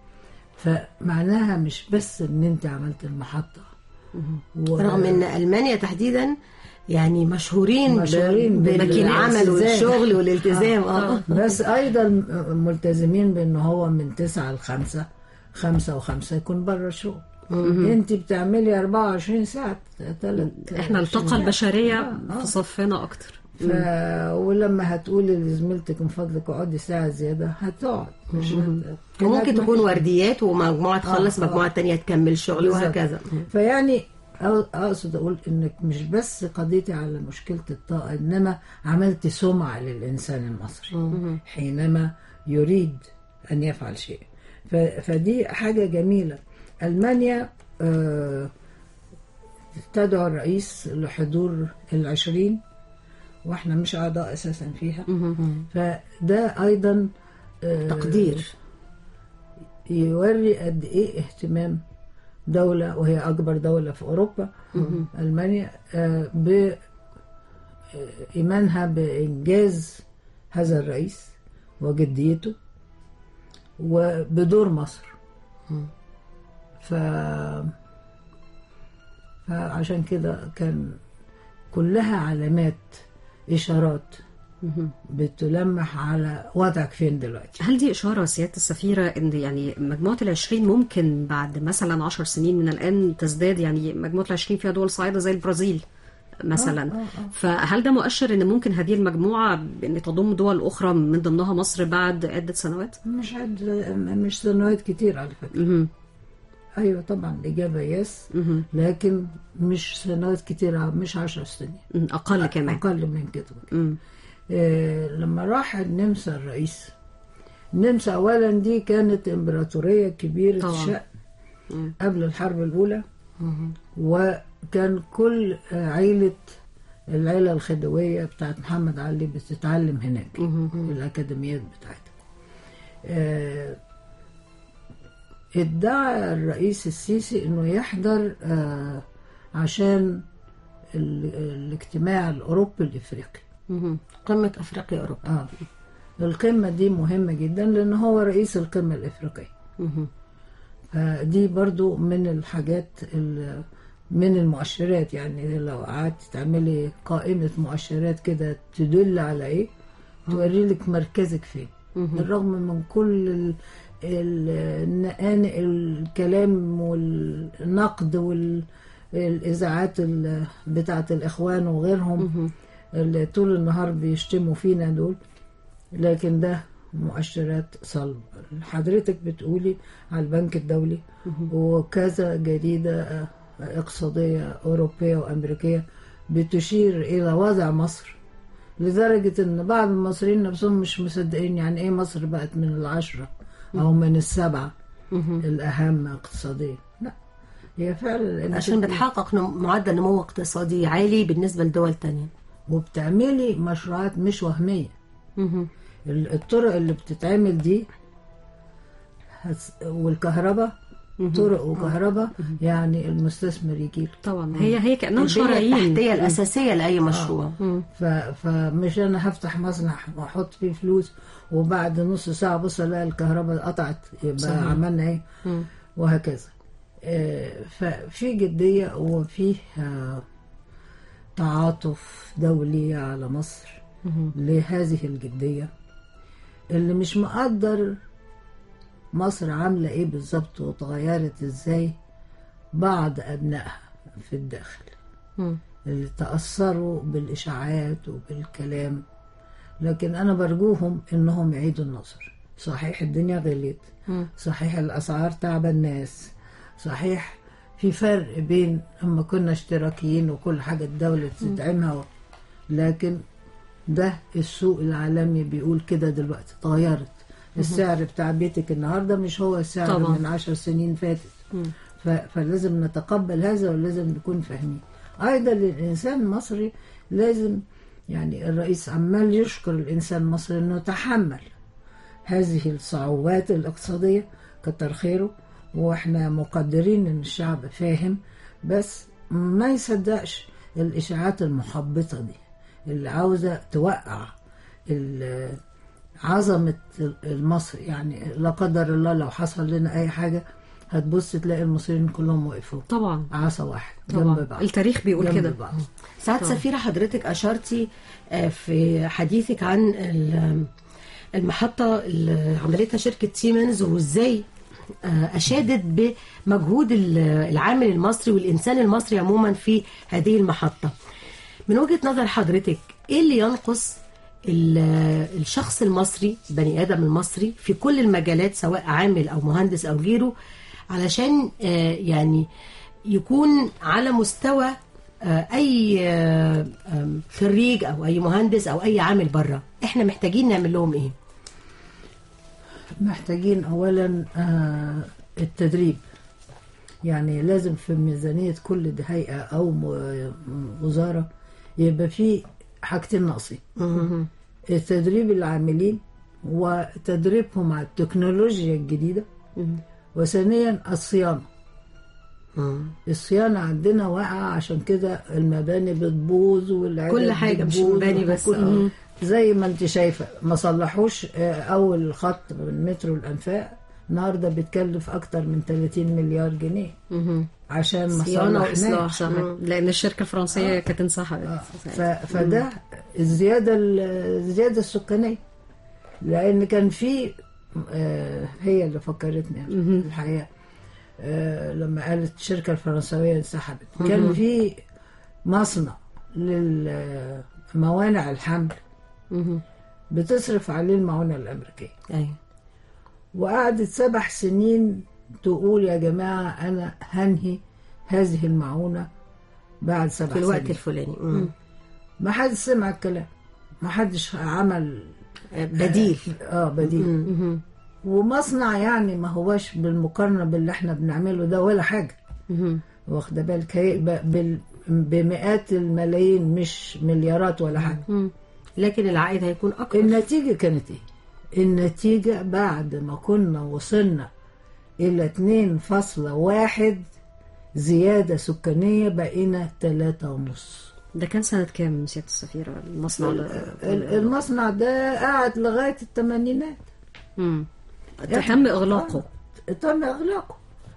فمعناها مش بس ان انت عملت المحطة و... رغم ان المانيا تحديدا يعني مشهورين, مشهورين ب- بالعمل بالالتزام. والشغل والالتزام آه. اه بس ايضا ملتزمين بان هو من تسعة لخمسة خمسة وخمسة يكون بره الشغل مهم. انت بتعملي 24 ساعة تلت احنا الطاقة البشرية في صفنا أكتر ف... ولما هتقولي لزميلتك من فضلك اقعدي ساعة زيادة هتقعد مش مهم. هت... وممكن هناك تكون مفيش- ورديات ومجموعة تخلص آه، آه. مجموعة تانية تكمل شغل بالظبط. وهكذا فيعني أو- اقصد اقول انك مش بس قضيتي على مشكله الطاقه انما عملت سمعه للانسان المصري مهم. حينما يريد ان يفعل شيء ف- فدي حاجه جميله المانيا آه، تدعو الرئيس لحضور العشرين واحنا مش اعضاء اساسا فيها مهم. فده ايضا آه، تقدير. يوري قد ايه اهتمام دولة وهي أكبر دولة في أوروبا مهم. ألمانيا آه، ب آه، إيمانها بإنجاز هذا الرئيس وجديته وبدور مصر مم. ف فعشان كده كان كلها علامات إشارات بتلمح على وضعك فين دلوقتي هل دي إشارة سيادة السفيرة إن يعني مجموعة العشرين ممكن بعد مثلا عشر سنين من الآن تزداد يعني مجموعة العشرين فيها دول صاعدة زي البرازيل مثلا آه، آه، آه. فهل ده مؤشر ان ممكن هذه المجموعه ان تضم دول اخرى من ضمنها مصر بعد عده سنوات؟ مش عد مش سنوات كتير على فكرة ايوه طبعا الاجابه يس لكن مش سنوات كتير مش عشر سنين اقل كمان اقل من كده آه لما راح النمسا الرئيس النمسا اولا دي كانت امبراطوريه كبيره طبعاً. الشأن قبل الحرب الاولى وكان كل آه، عيله العيله الخديويه بتاعت محمد علي بتتعلم هناك في الاكاديميات بتاعتها آه، ادعى الرئيس السيسي انه يحضر آه، عشان ال- الاجتماع الاوروبي الافريقي قمه افريقيا اوروبا اه القمه دي مهمه جدا لان هو رئيس القمه الافريقيه فدي برضو من الحاجات ال- من المؤشرات يعني لو قعدت تعملي قائمة مؤشرات كده تدل على ايه توري لك مركزك فين بالرغم من كل ال- ال- النقانق الكلام والنقد والإذاعات ال- بتاعة الإخوان وغيرهم اللي طول النهار بيشتموا فينا دول لكن ده مؤشرات صلب حضرتك بتقولي على البنك الدولي وكذا جريدة آه، اقتصادية أوروبية وأمريكية بتشير إلى وضع مصر لدرجة إن بعض المصريين نفسهم مش مصدقين يعني إيه مصر بقت من العشرة أو من السبعة الأهم اقتصاديا لا هي فعلا إنك عشان تبقي- بتحقق نم- معدل نمو اقتصادي عالي بالنسبه لدول تانية وبتعملي مشروعات مش وهمية ال- الطرق اللي بتتعمل دي هتس- والكهرباء طرق وكهرباء يعني المستثمر يجي طبعا هي هي كانها البنية شرايين التحتية الأساسية لأي مشروع ف... فمش انا هفتح مصنع واحط فيه فلوس وبعد نص ساعه بص الاقي الكهرباء قطعت يبقى صحيح. عملنا ايه وهكذا آه، ففي جديه وفي آه، تعاطف دولي على مصر لهذه الجديه اللي مش مقدر مصر عامله ايه بالظبط وتغيرت ازاي بعض ابنائها في الداخل اللي تأثروا بالإشاعات وبالكلام لكن أنا برجوهم إنهم يعيدوا النظر صحيح الدنيا غليت صحيح الأسعار تعب الناس صحيح في فرق بين لما كنا اشتراكيين وكل حاجة الدولة تدعمها لكن ده السوق العالمي بيقول كده دلوقتي اتغيرت السعر بتاع بيتك النهارده مش هو السعر طبعا. من عشر سنين فاتت ف- فلازم نتقبل هذا ولازم نكون فاهمين ايضا الانسان المصري لازم يعني الرئيس عمال يشكر الانسان المصري انه تحمل هذه الصعوبات الاقتصاديه كتر خيره واحنا مقدرين ان الشعب فاهم بس ما يصدقش الاشاعات المحبطه دي اللي عاوزه توقع ال- عظمه المصري يعني لا قدر الله لو حصل لنا اي حاجه هتبص تلاقي المصريين كلهم وقفوا طبعا عصا واحد طبعا. جنب بعض التاريخ بيقول جنب كده. بعض. سعاد طبعا. سفيرة حضرتك أشرتي آه، في حديثك عن ال- المحطة اللي عملتها شركة سيمنز وإزاي آه، أشادت بمجهود ال- العامل المصري والإنسان المصري عموما في هذه المحطة من وجهة نظر حضرتك إيه اللي ينقص ال- الشخص المصري بني آدم المصري في كل المجالات سواء عامل أو مهندس أو غيره علشان آه، يعني يكون على مستوى آه، اي آه، آم، خريج او اي مهندس او اي عامل بره احنا محتاجين نعمل لهم ايه محتاجين اولا آه، التدريب يعني لازم في ميزانية كل دي هيئة أو م- وزارة يبقى في حاجتين ناقصين تدريب العاملين وتدريبهم على التكنولوجيا الجديدة وثانيا الصيانة الصيانة عندنا واقعة عشان كده المباني بتبوظ والعدد كل حاجة مش بتبوظ مباني بس. وكل- مم. زي ما انت شايفة ما صلحوش آه، أول خط من مترو الأنفاق النهارده بتكلف أكتر من 30 مليار جنيه عشان ما صيانة صلحناش وإصلاح. صح لان الشركه الفرنسيه كانت انسحبت ف... فده الزياده الزياده السكانيه لان كان في آه، هي اللي فكرتني الحقيقه آه، لما قالت الشركه الفرنسويه انسحبت كان مهم. في مصنع للموانع الحمل بتصرف عليه المعونه الامريكيه ايوه وقعدت سبع سنين تقول يا جماعه انا هنهي هذه المعونه بعد سبع في الوقت سنين. الفلاني مم. ما حدش سمع الكلام ما حدش عمل بديل. اه بديل مم. ومصنع يعني ما هوش بالمقارنه باللي احنا بنعمله ده ولا حاجه مم. واخده بالك هيبقى بال- بمئات الملايين مش مليارات ولا حاجه مم. لكن العائد هيكون اكبر النتيجه كانت ايه النتيجه بعد ما كنا وصلنا الى 2.1 زياده سكانيه بقينا 3 ونص ده كان سنة كام سيادة السفيرة المصنع ده؟ ال- المصنع ده قعد لغايه الثمانينات مم. تم إغلاقه آه، تم اغلاقه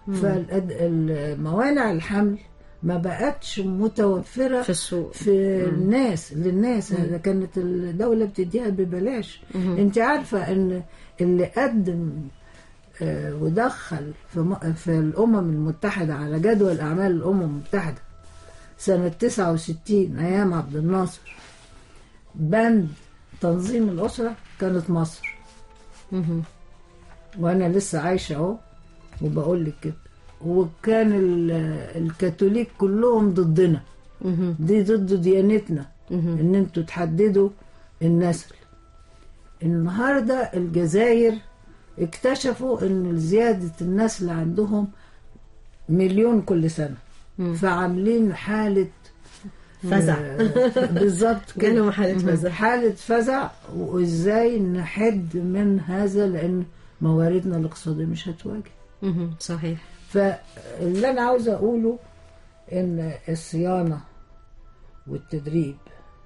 فالموانع الحمل ما بقتش متوفره في السوق في الناس للناس هذا كانت الدوله بتديها ببلاش مم. انت عارفه ان اللي قدم آه، ودخل في م- في الامم المتحده على جدول اعمال الامم المتحده سنه 69 ايام عبد الناصر بند تنظيم الاسره كانت مصر مهم. وانا لسه عايشه اهو وبقول لك كده وكان ال- الكاثوليك كلهم ضدنا مهم. دي ضد ديانتنا مهم. ان انتوا تحددوا النسل النهارده الجزائر اكتشفوا ان زياده النسل عندهم مليون كل سنه فعاملين حاله فزع. آه، بالظبط كده جالهم حالة فزع. حاله فزع وازاي نحد من هذا لان مواردنا الاقتصاديه مش هتواجه مهم. صحيح فاللي انا عاوزه اقوله ان الصيانه والتدريب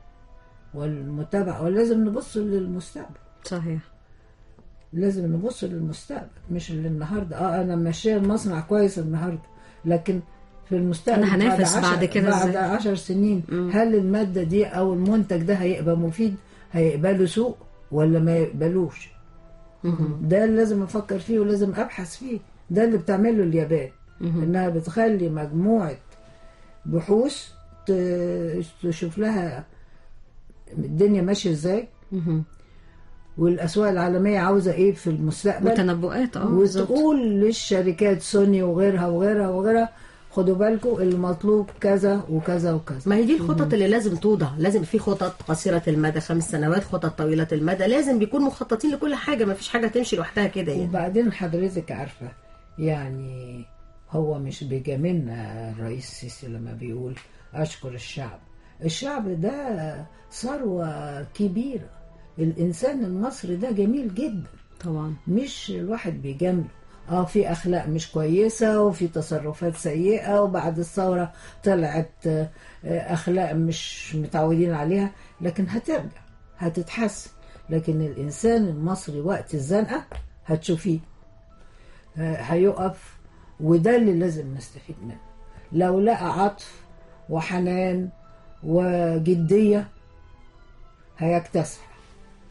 والمتابعه ولازم نبص للمستقبل صحيح لازم نبص للمستقبل مش للنهارده اه انا ماشيه المصنع كويس النهارده لكن في المستقبل أنا هنافس عشر- بعد كده بعد إزاي؟ عشر سنين هل الماده دي او المنتج ده هيبقى مفيد هيقبله سوق ولا ما يقبلوش ده اللي لازم افكر فيه ولازم ابحث فيه ده اللي بتعمله اليابان انها بتخلي مجموعه بحوث ت- تشوف لها الدنيا ماشيه ازاي مهم. والاسواق العالميه عاوزه ايه في المستقبل وتنبؤات اه بالظبط. وتقول للشركات سوني وغيرها وغيرها وغيرها خدوا بالكم المطلوب كذا وكذا وكذا ما هي دي الخطط اللي لازم توضع لازم في خطط قصيرة المدى خمس سنوات خطط طويلة المدى لازم بيكون مخططين لكل حاجة ما فيش حاجة تمشي لوحدها كده يعني وبعدين حضرتك عارفه يعني هو مش بيجاملنا الرئيس السيسي لما بيقول اشكر الشعب الشعب ده ثروه كبيره الانسان المصري ده جميل جدا طبعا مش الواحد بيجامله اه في اخلاق مش كويسه وفي تصرفات سيئه وبعد الثوره طلعت آه، آه، اخلاق مش متعودين عليها لكن هترجع هتتحسن لكن الانسان المصري وقت الزنقه هتشوفيه آه، هيقف وده اللي لازم نستفيد منه لو لقى عطف وحنان وجديه هيكتسح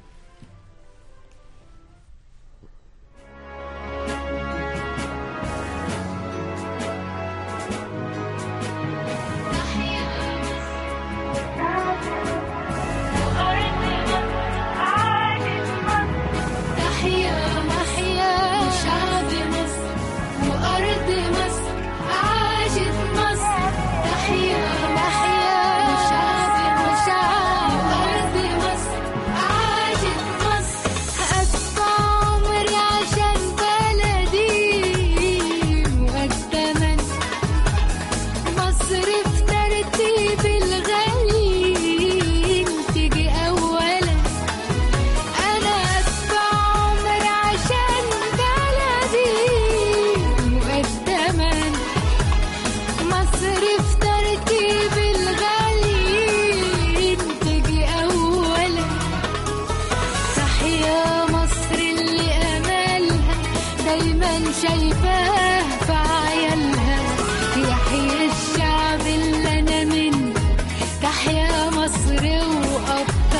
تحيا محيا شعب مصر وأرض مصر عاشت مصر تحيا محيا شعب وشعب وأرض مصر عاشت مصر أدفع عمري عشان بلدي مقدما مصر في ترتيب الغالي تيجي أولا أنا أدفع عمر عشان بلدي مقدما مصر في ترتيب الغالي تجي أولا تحيا مصر اللي أملها دايما شايفاه في عيالها يحيى الشعب اللي أنا منه تحيا مصر وأبطالها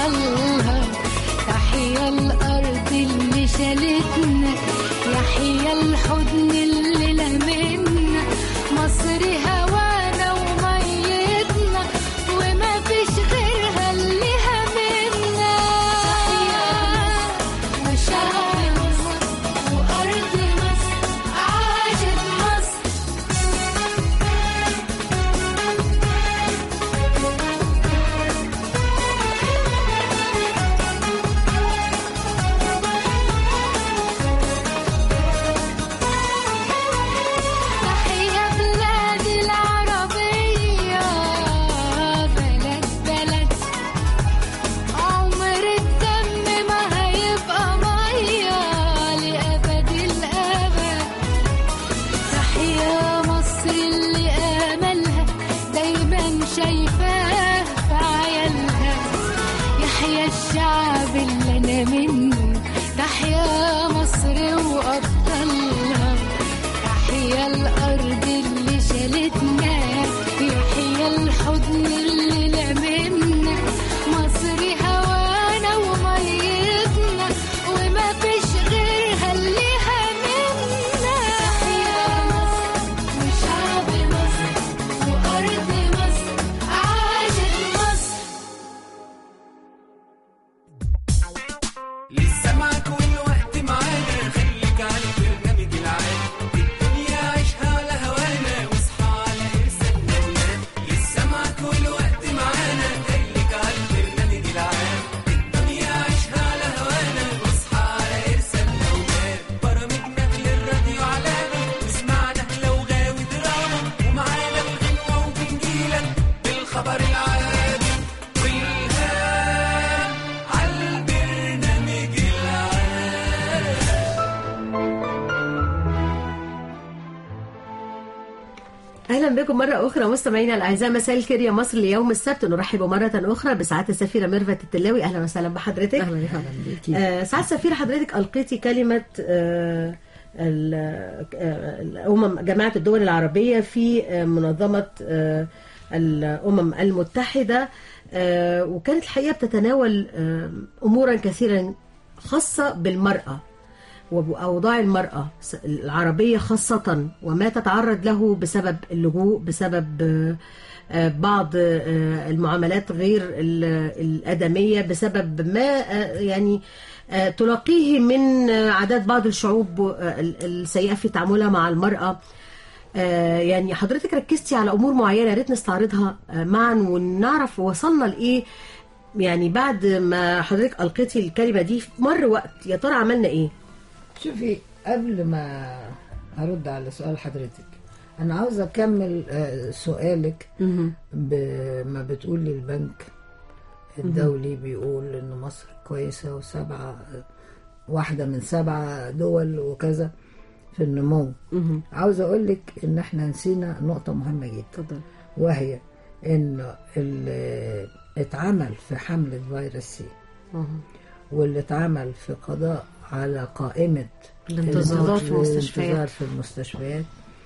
اهلا بكم مره اخرى مستمعينا الاعزاء مساء الخير يا مصر ليوم السبت نرحب مره اخرى بسعاده السفيره ميرفت التلاوي اهلا وسهلا بحضرتك اهلا اهلا بيكي آه سعاده السفيره حضرتك القيتي كلمه آه ال- آه، الامم جماعه الدول العربيه في آه، منظمه آه، الامم المتحده آه، وكانت الحقيقه بتتناول آه، امورا كثيرا خاصه بالمراه وأوضاع المرأة العربية خاصة وما تتعرض له بسبب اللجوء بسبب آه، آه، بعض آه، المعاملات غير ال- الآدمية بسبب ما آه، يعني آه، تلاقيه من آه، عادات بعض الشعوب آه، ال- السيئة في تعاملها مع المرأة آه، يعني حضرتك ركزتي على أمور معينة يا ريت نستعرضها آه، معا ونعرف وصلنا لإيه يعني بعد ما حضرتك ألقيتي الكلمة دي مر وقت يا ترى عملنا إيه؟ شوفي قبل ما هرد على سؤال حضرتك انا عاوزه اكمل آه، سؤالك بما بتقول لي البنك الدولي بيقول ان مصر كويسه وسبعه واحده من سبعه دول وكذا في النمو عاوزه اقول لك ان احنا نسينا نقطه مهمه جدا اتفضل وهي ان اللي اتعمل في حمله فيروس سي واللي اتعمل في قضاء على قائمة الانتظار في المستشفيات. الانتظار في المستشفيات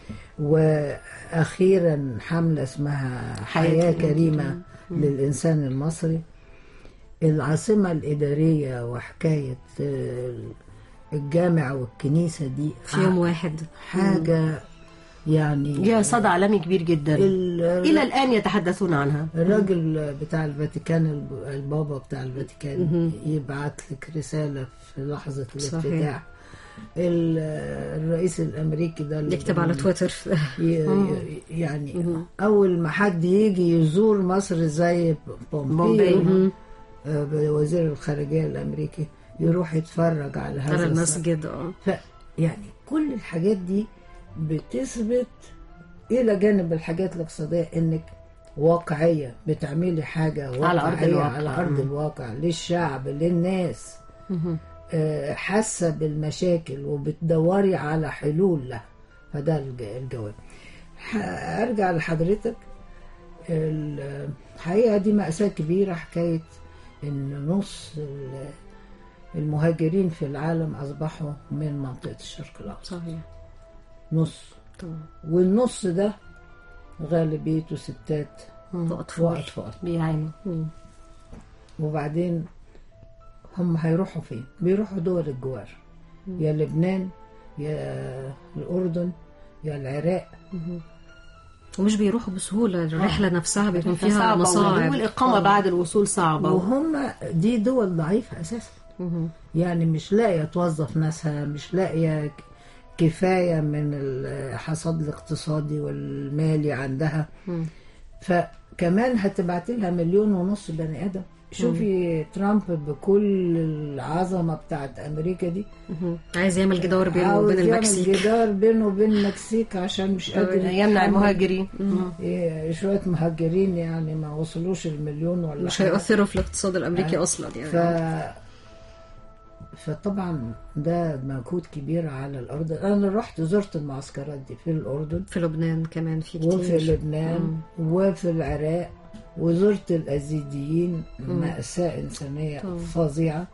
وأخيرا حملة اسمها حياة حياة كريمة. كريمة للإنسان المصري العاصمة الإدارية وحكاية آه، الجامع والكنيسة دي في يوم واحد حاجة يعني ليها صدى عالمي كبير جدا ال- الى الان يتحدثون عنها الراجل بتاع الفاتيكان الب- البابا بتاع الفاتيكان يبعت لك رسالة في لحظة صحيح. الافتتاح ال- الرئيس الأمريكي ده اللي يكتب على تويتر ي- ي- يعني أول ما حد يجي يزور مصر زي بومبيو بومبي. آه، وزير الخارجية الأمريكي يروح يتفرج على هذا على الص- المسجد اه ف يعني كل الحاجات دي بتثبت الى جانب الحاجات الاقتصاديه انك واقعيه بتعملي حاجه واقعيه على أرض الواقع. على ارض مم. الواقع للشعب للناس آه، حاسه بالمشاكل وبتدوري على حلول لها فده الج- الجواب ح- ارجع لحضرتك ال- الحقيقه دي ماساه كبيره حكايه ان نص ال- المهاجرين في العالم اصبحوا من منطقه الشرق الاوسط صحيح نص طبعا والنص ده غالبيته ستات وأطفال. واطفال بيعانوا وبعدين هم هيروحوا فين بيروحوا دول الجوار يا لبنان يا الاردن يا العراق ومش بيروحوا بسهولة الرحلة نفسها بيكون فيها صعبة مصاعب والإقامة بعد الوصول صعبة وهم دي دول ضعيفة أساسا يعني مش لاقية توظف ناسها مش لاقية ك- كفاية من الحصاد الاقتصادي والمالي عندها فكمان هتبعت لها مليون ونص بني آدم شوفي ترامب بكل العظمة بتاعت أمريكا دي عايز يعمل جدار بينه عاوز وبين يعمل المكسيك جدار بينه وبين المكسيك عشان مش قادر يمنع يتحمل. المهاجرين إيه، شوية مهاجرين يعني ما وصلوش المليون ولا مش حاجة. هيأثروا في الاقتصاد الأمريكي آه. أصلا ف... يعني فطبعا ده مجهود كبير على الأرض أنا رحت زرت المعسكرات دي في الأردن في لبنان كمان في كتير وفي لبنان وفي العراق وزرت الأزيديين مأساة إنسانية طبعا. فظيعة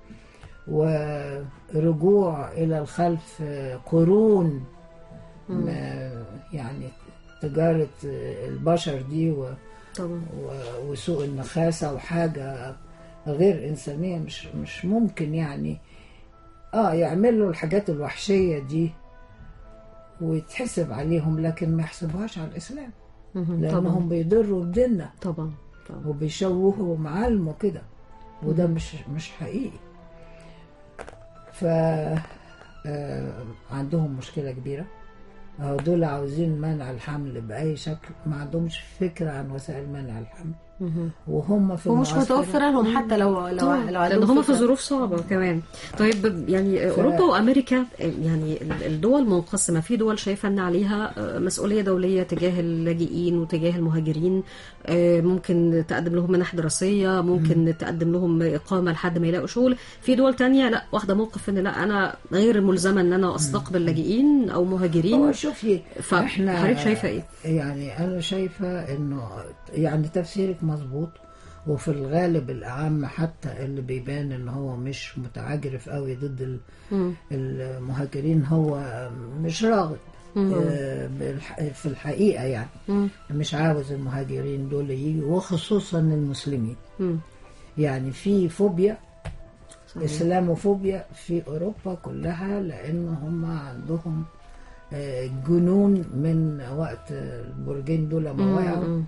ورجوع إلى الخلف قرون ما يعني تجارة البشر دي و... طبعا و- وسوء النخاسة وحاجة غير إنسانية مش مش ممكن يعني اه يعملوا الحاجات الوحشية دي ويتحسب عليهم لكن ما يحسبوهاش على الإسلام مهم. لأنهم طبعا بيضروا بديننا طبعا طبعا وبيشوهوا معالمه كده وده مش مش حقيقي ف آه، عندهم مشكلة كبيرة أهو دول عاوزين منع الحمل بأي شكل ما عندهمش فكرة عن وسائل منع الحمل وهم في ومش المعسكرات. متوفرة لهم حتى لو لو طبعاً، لو لان عندهم هم في فكرة. ظروف صعبه كمان طيب يعني ف- اوروبا وامريكا يعني ال- الدول منقسمه في دول شايفه ان عليها مسؤوليه دوليه تجاه اللاجئين وتجاه المهاجرين آه، ممكن تقدم لهم منح دراسيه ممكن تقدم لهم اقامه لحد ما يلاقوا شغل في دول تانية لا واخده موقف ان لا انا غير ملزمه ان انا استقبل لاجئين او مهاجرين هو شوفي احنا فحضرتك شايفه ايه؟ يعني انا شايفه انه يعني تفسيرك مظبوط وفي الغالب الاعم حتى اللي بيبان ان هو مش متعجرف قوي ضد ال- مم. المهاجرين هو مش راغب مم. آه، بالح- في الحقيقه يعني مم. مش عاوز المهاجرين دول يجوا وخصوصا المسلمين مم. يعني في فوبيا صحيح. اسلاموفوبيا في اوروبا كلها لان هم عندهم آه، جنون من وقت البرجين دول ما وقعوا مم.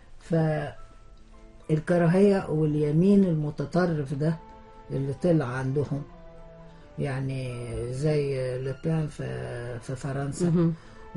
فالكراهيه واليمين المتطرف ده اللي طلع عندهم يعني زي لبان في في فرنسا مهم.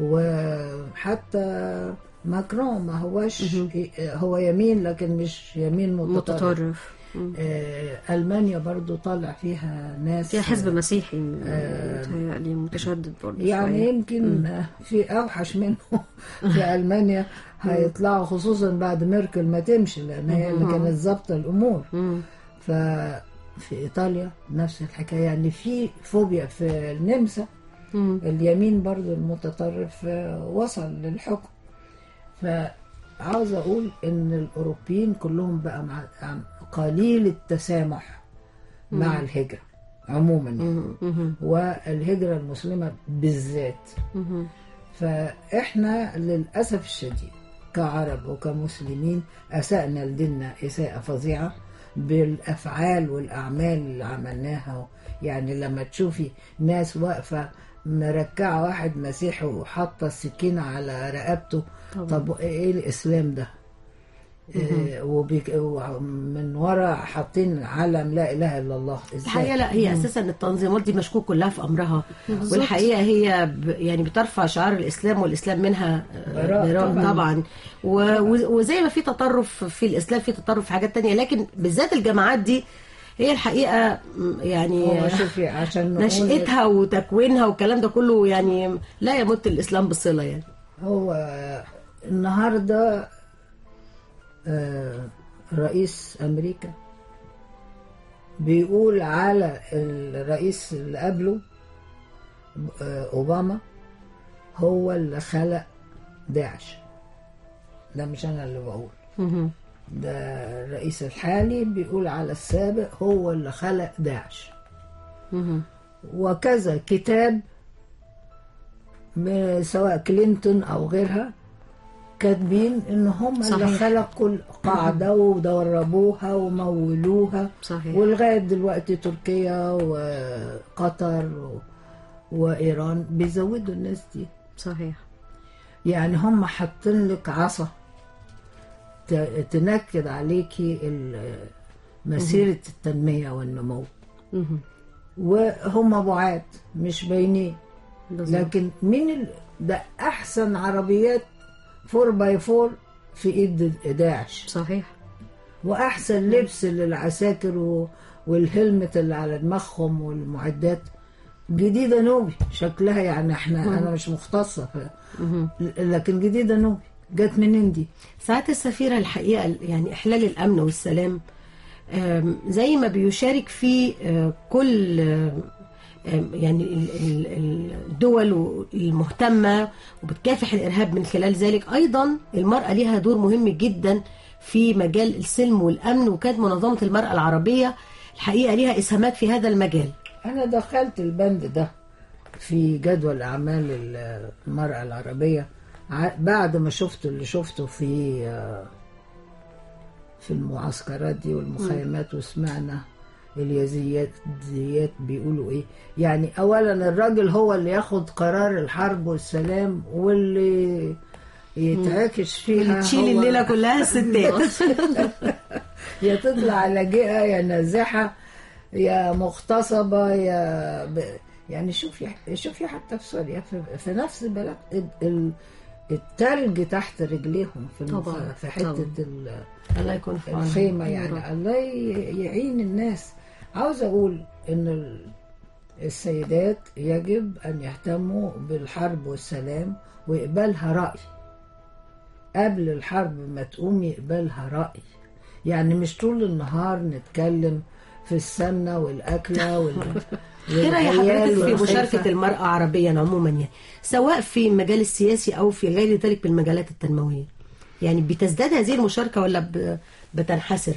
وحتى ماكرون ما هوش هو يمين لكن مش يمين متطرف, متطرف مم. آه، المانيا برضو طالع فيها ناس فيها حزب مسيحي آه، متهيألي متشدد برضه يعني شوية. يمكن آه، في اوحش منه في المانيا هيطلعوا خصوصا بعد ميركل ما تمشي لان هي اللي مم. كانت ظابطه الامور مم. ففي ايطاليا نفس الحكايه يعني في فوبيا في النمسا مم. اليمين برضو المتطرف آه، وصل للحكم فعاوز اقول ان الاوروبيين كلهم بقى مع عم- قليل التسامح مع مم. الهجره عموما يعني. مم. مم. والهجره المسلمه بالذات مم. فاحنا للاسف الشديد كعرب وكمسلمين اسانا لديننا اساءه فظيعه بالافعال والاعمال اللي عملناها يعني لما تشوفي ناس واقفه مركعه واحد مسيحي وحاطه السكينه على رقبته طبعا. طب ايه الاسلام ده؟ إيه وبيك ومن ورا حاطين علم لا اله الا الله ازاي؟ الحقيقه لا هي اساسا التنظيمات دي مشكوك كلها في امرها بالظبط. والحقيقه هي ب يعني بترفع شعار الاسلام والاسلام منها آه، براء براء طبعاً. طبعا و- و- وزي ما في تطرف في الاسلام في تطرف في حاجات تانية لكن بالذات الجماعات دي هي الحقيقه م، يعني هو شوفي عشان نقول- نشأتها وتكوينها والكلام ده كله يعني لا يمت الاسلام بصله يعني هو النهارده آه، رئيس امريكا بيقول على الرئيس اللي قبله آه، اوباما هو اللي خلق داعش ده مش انا اللي بقول مم. ده الرئيس الحالي بيقول على السابق هو اللي خلق داعش مم. وكذا كتاب م- سواء كلينتون او غيرها كاتبين ان هم اللي صحيح. خلقوا القاعده ودربوها ومولوها صحيح. ولغايه دلوقتي تركيا وقطر و... وايران بيزودوا الناس دي صحيح يعني هم حاطين لك عصا ت- تنكد عليكي ال- مسيره التنميه والنمو مم. وهم بعاد مش باينين بالظبط. لكن مين ال... ده احسن عربيات 4 باي 4 في ايد داعش صحيح واحسن لبس للعساكر و... والهلمت اللي على دماغهم والمعدات جديده نوبي شكلها يعني احنا مم. انا مش مختصه ف... مم. لكن جديده نوبي جت منين دي ساعات السفيرة الحقيقة يعني إحلال الأمن والسلام آم، زي ما بيشارك فيه آه، كل آم، آم، يعني ال- ال- ال- الدول المهتمة وبتكافح الإرهاب من خلال ذلك أيضا المرأة ليها دور مهم جدا في مجال السلم والأمن وكانت منظمة المرأة العربية الحقيقة ليها إسهامات في هذا المجال انا دخلت البند ده في جدول اعمال المراه العربيه ع- بعد ما شفت اللي شفته في آه، في المعسكرات دي والمخيمات وسمعنا اليزيات ديات بيقولوا ايه يعني اولا الراجل هو اللي ياخد قرار الحرب والسلام واللي يتعكش فيها اللي تشيل هو- الليلة كلها الستات يا تطلع لاجئه يا نازحه يا مغتصبه يا ب... يعني شوفي شوفي حتى في سوريا في, في نفس البلد ال- ال- التلج تحت رجليهم في المخ... طبعاً، في حته طبعاً. ال- الله يكون في عونهم. الخيمه يا يعني رب. الله ي- يعين الناس عاوز اقول ان ال- السيدات يجب ان يهتموا بالحرب والسلام ويقبلها راي قبل الحرب ما تقوم يقبلها راي يعني مش طول النهار نتكلم في السمنه والاكله وال ايه راي والعيال حضرتك في والخلفة. مشاركه المراه عربيا عموما يعني سواء في المجال السياسي او في غير ذلك بالمجالات التنمويه يعني بتزداد هذه المشاركه ولا ب- بتنحسر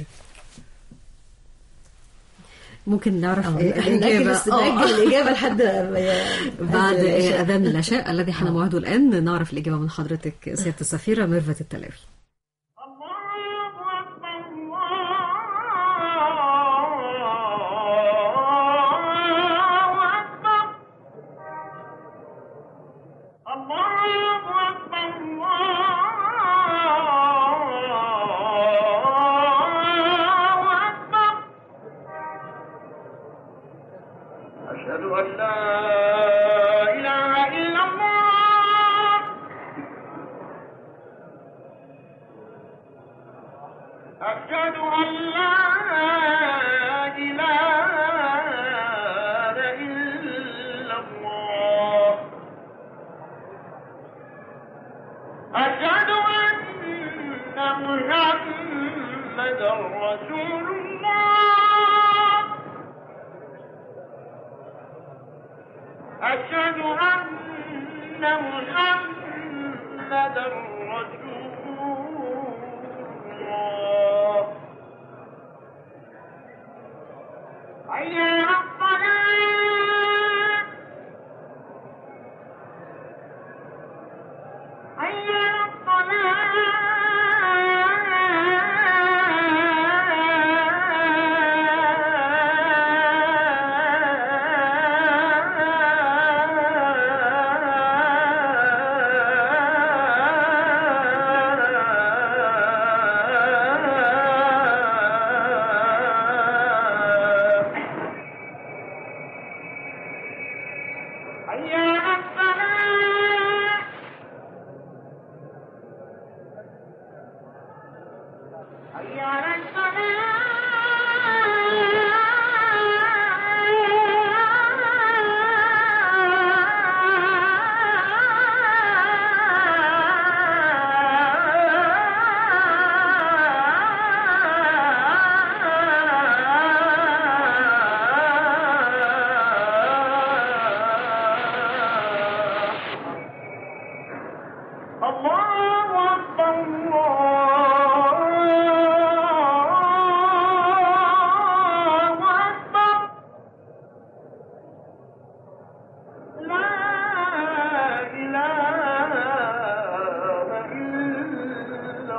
ممكن نعرف آه، إيه احنا الإجابة نأجل بس- آه. نأجل الإجابة لحد بعد العشاء. أذان العشاء الذي حان موعده الآن نعرف الإجابة من حضرتك سيادة السفيرة ميرفت التلاوي أشهد أن لا إله إلا الله أشهد أن لا إله إلا الله أشهد أن محمدا رسول الله أشهد أن محمدا رسول الله حي على الصلاة حي على حي على الصلاة حي على الله أكبر الله أكبر لا إله إلا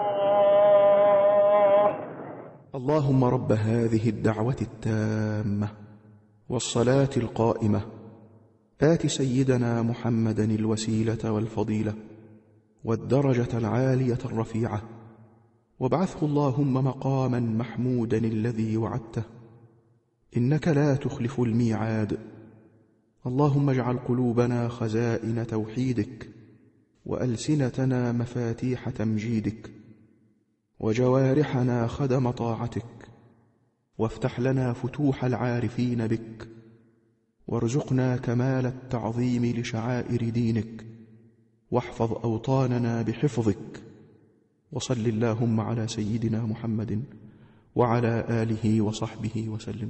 الله اللهم رب هذه الدعوة التامة والصلاة القائمة آت سيدنا محمدا الوسيلة والفضيلة والدرجة العالية الرفيعة وابعثه اللهم مقاما محمودا الذي وعدته إنك لا تخلف الميعاد اللهم اجعل قلوبنا خزائن توحيدك وألسنتنا مفاتيح تمجيدك وجوارحنا خدم طاعتك وافتح لنا فتوح العارفين بك وارزقنا كمال التعظيم لشعائر دينك واحفظ اوطاننا بحفظك وصل اللهم على سيدنا محمد وعلى اله وصحبه وسلم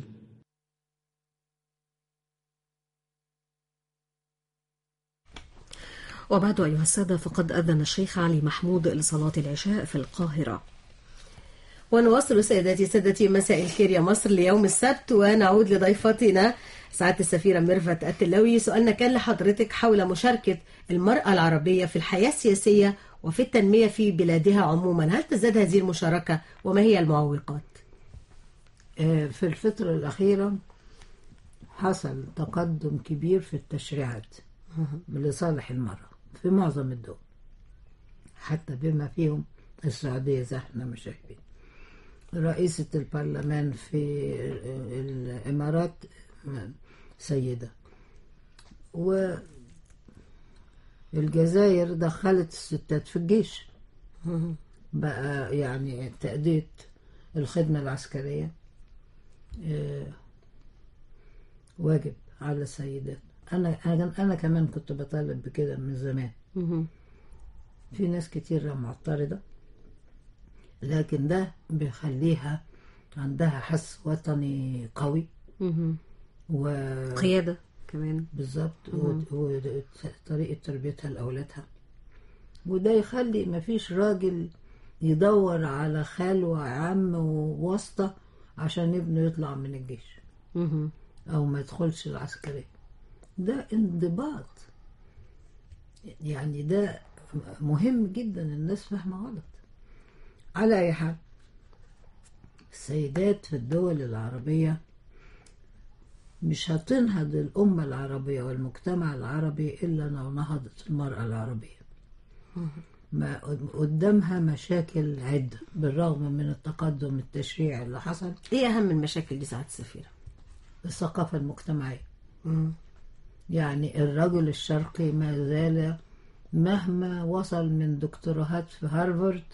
وبعد أيها السادة فقد أذن الشيخ علي محمود لصلاة العشاء في القاهرة ونواصل سيداتي سادتي مساء الخير يا مصر ليوم السبت ونعود لضيفتنا سعادة السفيرة ميرفت التلاوي سؤالنا كان لحضرتك حول مشاركة المرأة العربية في الحياة السياسية وفي التنمية في بلادها عموما هل تزداد هذه المشاركة وما هي المعوقات؟ آه، في الفترة الأخيرة حصل تقدم كبير في التشريعات لصالح المرأة في معظم الدول حتى بما فيهم السعودية زي احنا ما شايفين رئيسة البرلمان في الإمارات سيدة و الجزائر دخلت الستات في الجيش بقى يعني تأدية الخدمة العسكرية آه، واجب على السيدات أنا أنا أنا كمان كنت بطالب بكده من زمان مهم. في ناس كتير معترضة لكن ده بيخليها عندها حس وطني قوي مهم. و قيادة كمان بالظبط مهم. وطريقة تربيتها لأولادها وده يخلي مفيش راجل يدور على خال وعم وواسطة عشان ابنه يطلع من الجيش مهم. أو ما يدخلش العسكرية ده انضباط يعني ده مهم جدا الناس فاهمة غلط على أي حال السيدات في الدول العربية مش هتنهض الأمة العربية والمجتمع العربي إلا لو نهضت المرأة العربية ما قدامها مشاكل عدة بالرغم من التقدم التشريعي اللي حصل ايه اهم المشاكل دي ساعة السفيرة الثقافة المجتمعية يعني الرجل الشرقي ما زال مهما وصل من دكتوراهات في هارفارد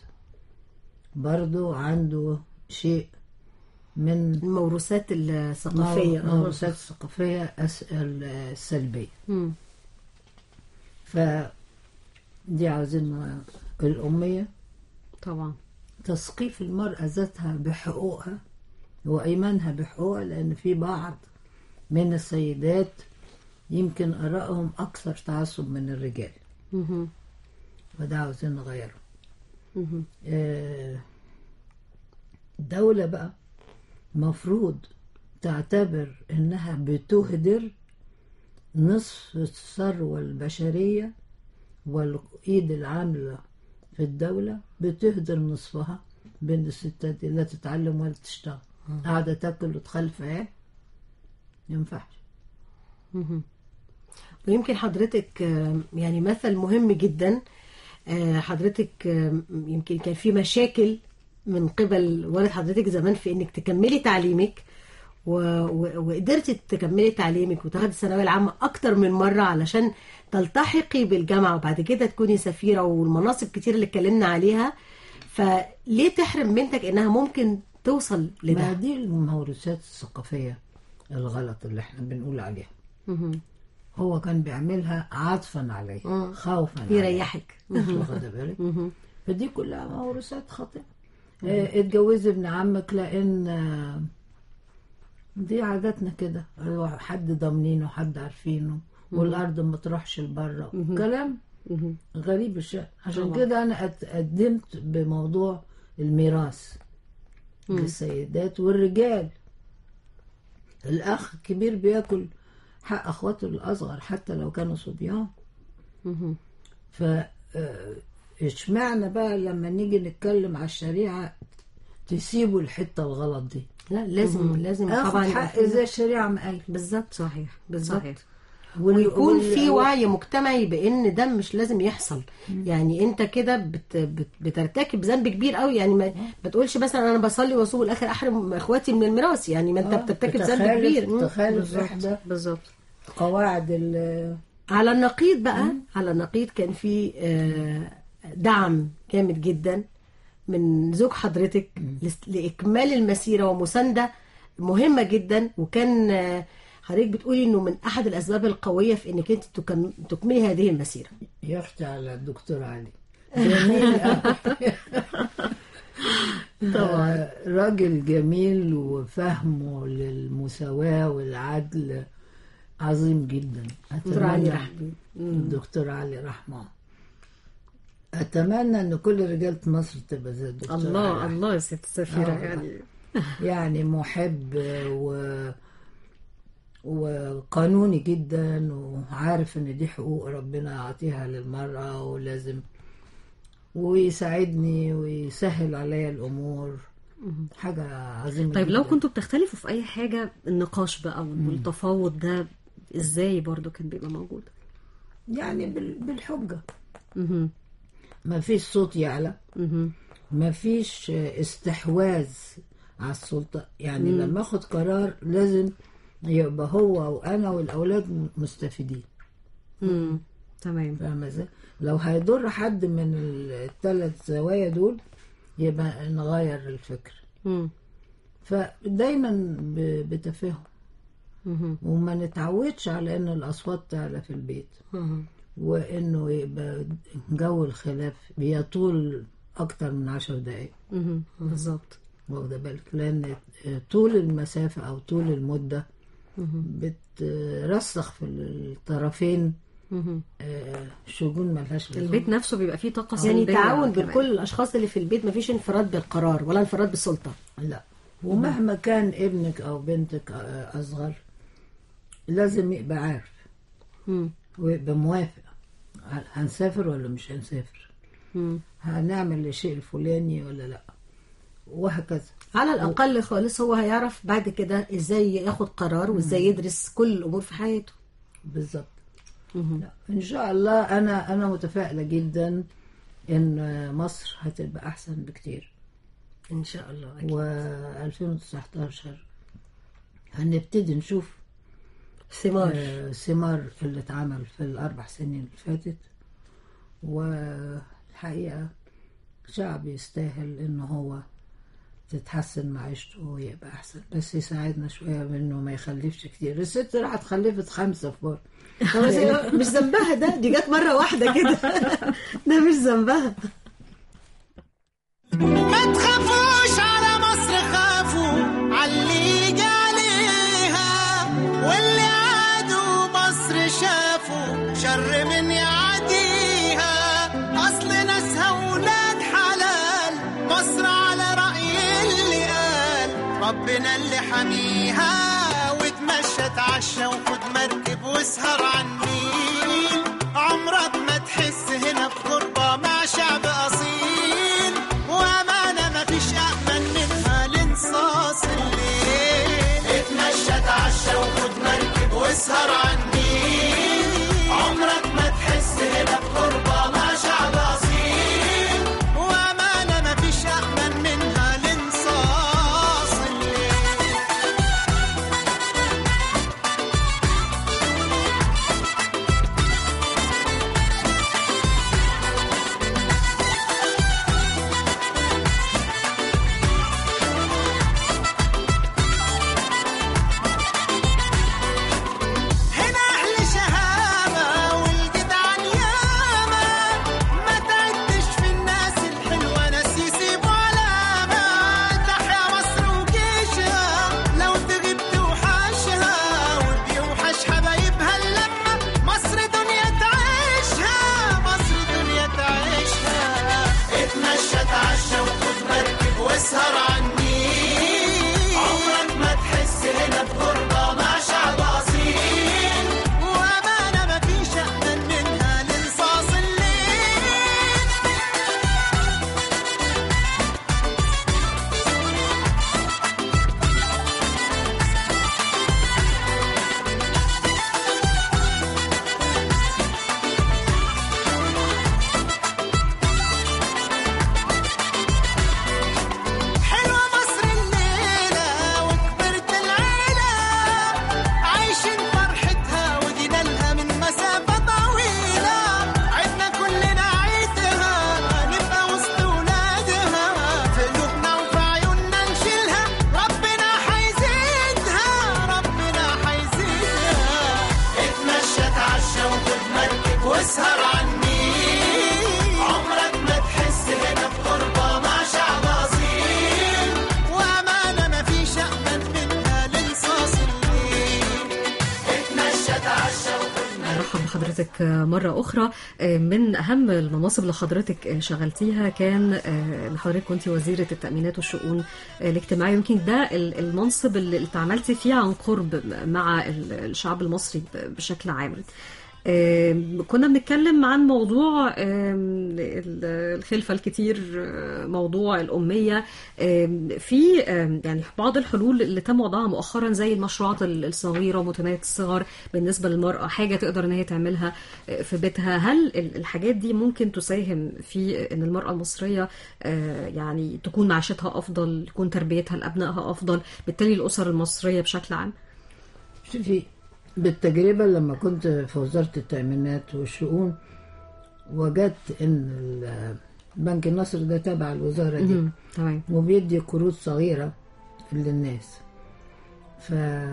برضو عنده شيء من الموروثات الثقافية الموروثات الثقافية الس- السلبية مم. ف دي عاوزين الأمية طبعا تثقيف المرأة ذاتها بحقوقها وإيمانها بحقوقها لأن في بعض من السيدات يمكن آرائهم أكثر تعصب من الرجال مهم. وده عاوزين نغيره مهم. آه، الدولة بقى مفروض تعتبر إنها بتهدر نصف الثروة البشرية والإيد العاملة في الدولة بتهدر نصفها بين الستات دي لا تتعلم ولا تشتغل قاعدة تاكل وتخلف عيال ينفعش مهم. ويمكن حضرتك آه، يعني مثل مهم جدا آه، حضرتك آه، يمكن كان في مشاكل من قبل والد حضرتك زمان في انك تكملي تعليمك و... و... وقدرتي تكملي تعليمك وتاخدي الثانويه العامه اكتر من مره علشان تلتحقي بالجامعه وبعد كده تكوني سفيره والمناصب كتير اللي اتكلمنا عليها فليه تحرم بنتك انها ممكن توصل ما لده دي الموروثات الثقافية الغلط اللي احنا بنقول عليها مهم. هو كان بيعملها عطفا عليه مم. خوفا عليه. يريحك مش واخده بالك مهم. فدي كلها موروثات خاطئه آه، اتجوزي ابن عمك لان آه، دي عاداتنا كده هو حد ضامنينه حد عارفينه والارض ما تروحش لبره كلام مهم. غريب الشأن عشان طبعا. كده انا ات- قدمت بموضوع الميراث للسيدات والرجال الاخ الكبير بياكل حق اخواته الاصغر حتى لو كانوا صبيان مهم. ف آه، اشمعنى بقى لما نيجي نتكلم على الشريعة تسيبوا الحتة الغلط دي لا لازم لازم اخد طبعا يبقى حق في- زي الشريعة ما قال بالظبط صحيح بالظبط صحيح ويكون في وعي مجتمعي بان ده مش لازم يحصل يعني انت كده بت بت بترتكب ذنب كبير قوي يعني ما, ما تقولش مثلا انا بصلي واصوم الاخر احرم اخواتي من الميراث يعني ما انت آه، بترتكب ذنب بتخالف- كبير مم. بتخالف إحدى بالظبط قواعد ال على النقيض بقى على النقيض كان في آه، دعم جامد جدا من زوج حضرتك لس- لاكمال المسيره ومسانده مهمه جدا وكان آه، حضرتك بتقولي انه من احد الاسباب القويه في انك انت تكم- تكملي هذه المسيره يخشى على الدكتور علي جميل أوي. طبعا. راجل جميل وفهمه للمساواة والعدل عظيم جدا دكتور علي أتمنى- رحمة. الدكتور علي رحمه أتمنى أن كل رجالة مصر تبقى زي الدكتور الله علي الله يا ست السفيرة آه. يعني يعني محب و وقانوني جدا وعارف ان دي حقوق ربنا يعطيها للمرأة ولازم ويساعدني ويسهل عليا الامور حاجة عظيمة طيب لو جداً. كنتوا بتختلفوا في اي حاجة النقاش بقى والتفاوض ده ازاي برضو كان بيبقى موجود يعني بال- بالحجة مهم. ما فيش صوت يعلى مهم. ما فيش استحواذ على السلطة يعني مم. لما اخد قرار لازم يبقى هو وانا والاولاد مستفيدين مم. تمام فاهمة ازاي؟ لو هيضر حد من الثلاث زوايا دول يبقى نغير الفكر مم. فدايما ب- بتفاهم مهم. وما نتعودش على ان الاصوات تعلى في البيت مهم. وانه يبقى جو الخلاف بيطول اكتر من عشر دقايق مهم. بالظبط واخده بالك لان طول المسافه او طول المده مهم. بترسخ في الطرفين مهم. آه، شجون ملهاش لازمة. البيت نفسه بيبقى فيه طاقة يعني سلبية تعاون بين كمان. كل الاشخاص اللي في البيت مفيش انفراد بالقرار ولا انفراد بالسلطه لا ومهما كان ابنك او بنتك آه، اصغر لازم يبقى عارف مم. ويبقى موافق هنسافر ولا مش هنسافر مم. هنعمل الشيء الفلاني ولا لا وهكذا على الاقل خالص هو هيعرف بعد كده ازاي ياخد قرار وازاي يدرس كل الامور في حياته بالظبط مهم. لا ان شاء الله انا انا متفائله جدا ان مصر هتبقى احسن بكتير ان شاء الله أكيد. و 2019 هنبتدي نشوف ثمار آه، ثمار اللي اتعمل في الاربع سنين اللي فاتت والحقيقه شعب يستاهل ان هو تتحسن معيشته ويبقى احسن بس يساعدنا شويه بانه ما يخلفش كتير الست راحت خلفت خمسه في بار خلاص هي مش ذنبها ده دي جت مره واحده كده ده مش ذنبها ما تخافوش على مصر خافوا علي يجي عليها واللي عادوا مصر شافوا شر من يعديها اصل ناسها ولاد حلال مصر على رأي اللي قال ربنا اللي حميها وتمشى اتعشى وخد مركب واسهر على النيل عمرك ما تحس هنا بغربة مع شعب أصيل وأمانة مفيش أأمن منها لانصاص الليل اتمشى اتعشى وخد مركب واسهر على النيل عمرك ما تحس هنا بغربة مع شعب أصيل وأمانة مفيش أأمن منها لانصاص الليل هنا أهل شهامة والجدعان ياما ما تعدش في الناس الحلوة ناس يسيبوا علامة تحيا مصر وجيشها لو تغيب توحشها وبيوحش حبايبها اللمة مصر دنيا تعيشها مصر دنيا تعيشها اتمشى اتعشى وخد مركب واسهر على النيل عمرك ما تحس هنا بغربة مع شعب أصيل وأمانة مفيش أأمن منها لانصاص الليل حلوة مصر الليلة وكبرت العيلة عايشين فرحتها وجينا من مسافة طويلة عدنا كلنا عيدها نبقى وسط ولادها في قلوبنا وفي عيوننا نشيلها ربنا حيزيدها ربنا حيزيدها اتمشى اتعشى وخد مركب واسهر على النيل عمرك ما تحس هنا بغربة مع شعب أصيل وأمانة مفيش أأمن منها لانصاص الليل اتمشى اتعشى وخد مرحب بحضرتك مرة أخرى من أهم المناصب اللي حضرتك شغلتيها كان إن حضرتك كنت وزيرة التأمينات والشؤون الاجتماعية يمكن ده المنصب اللي تعاملتي فيه عن قرب مع الشعب المصري بشكل عام آم، كنا بنتكلم عن موضوع آم، الخلفة الكتير آه، موضوع الأمية آم، في آم، يعني بعض الحلول اللي تم وضعها مؤخرا زي المشروعات ال- الصغيرة ومتناهية الصغر بالنسبة للمرأة حاجة تقدر ان هي تعملها آه، في بيتها هل ال- الحاجات دي ممكن تساهم في ان المرأة المصرية آه، يعني تكون معيشتها أفضل تكون تربيتها لأبنائها أفضل بالتالي الأسر المصرية بشكل عام شوفي بالتجربة لما كنت في وزارة التأمينات والشؤون وجدت إن ال- بنك النصر ده تبع الوزارة دي مهم. تمام وبيدي قروض صغيرة للناس ف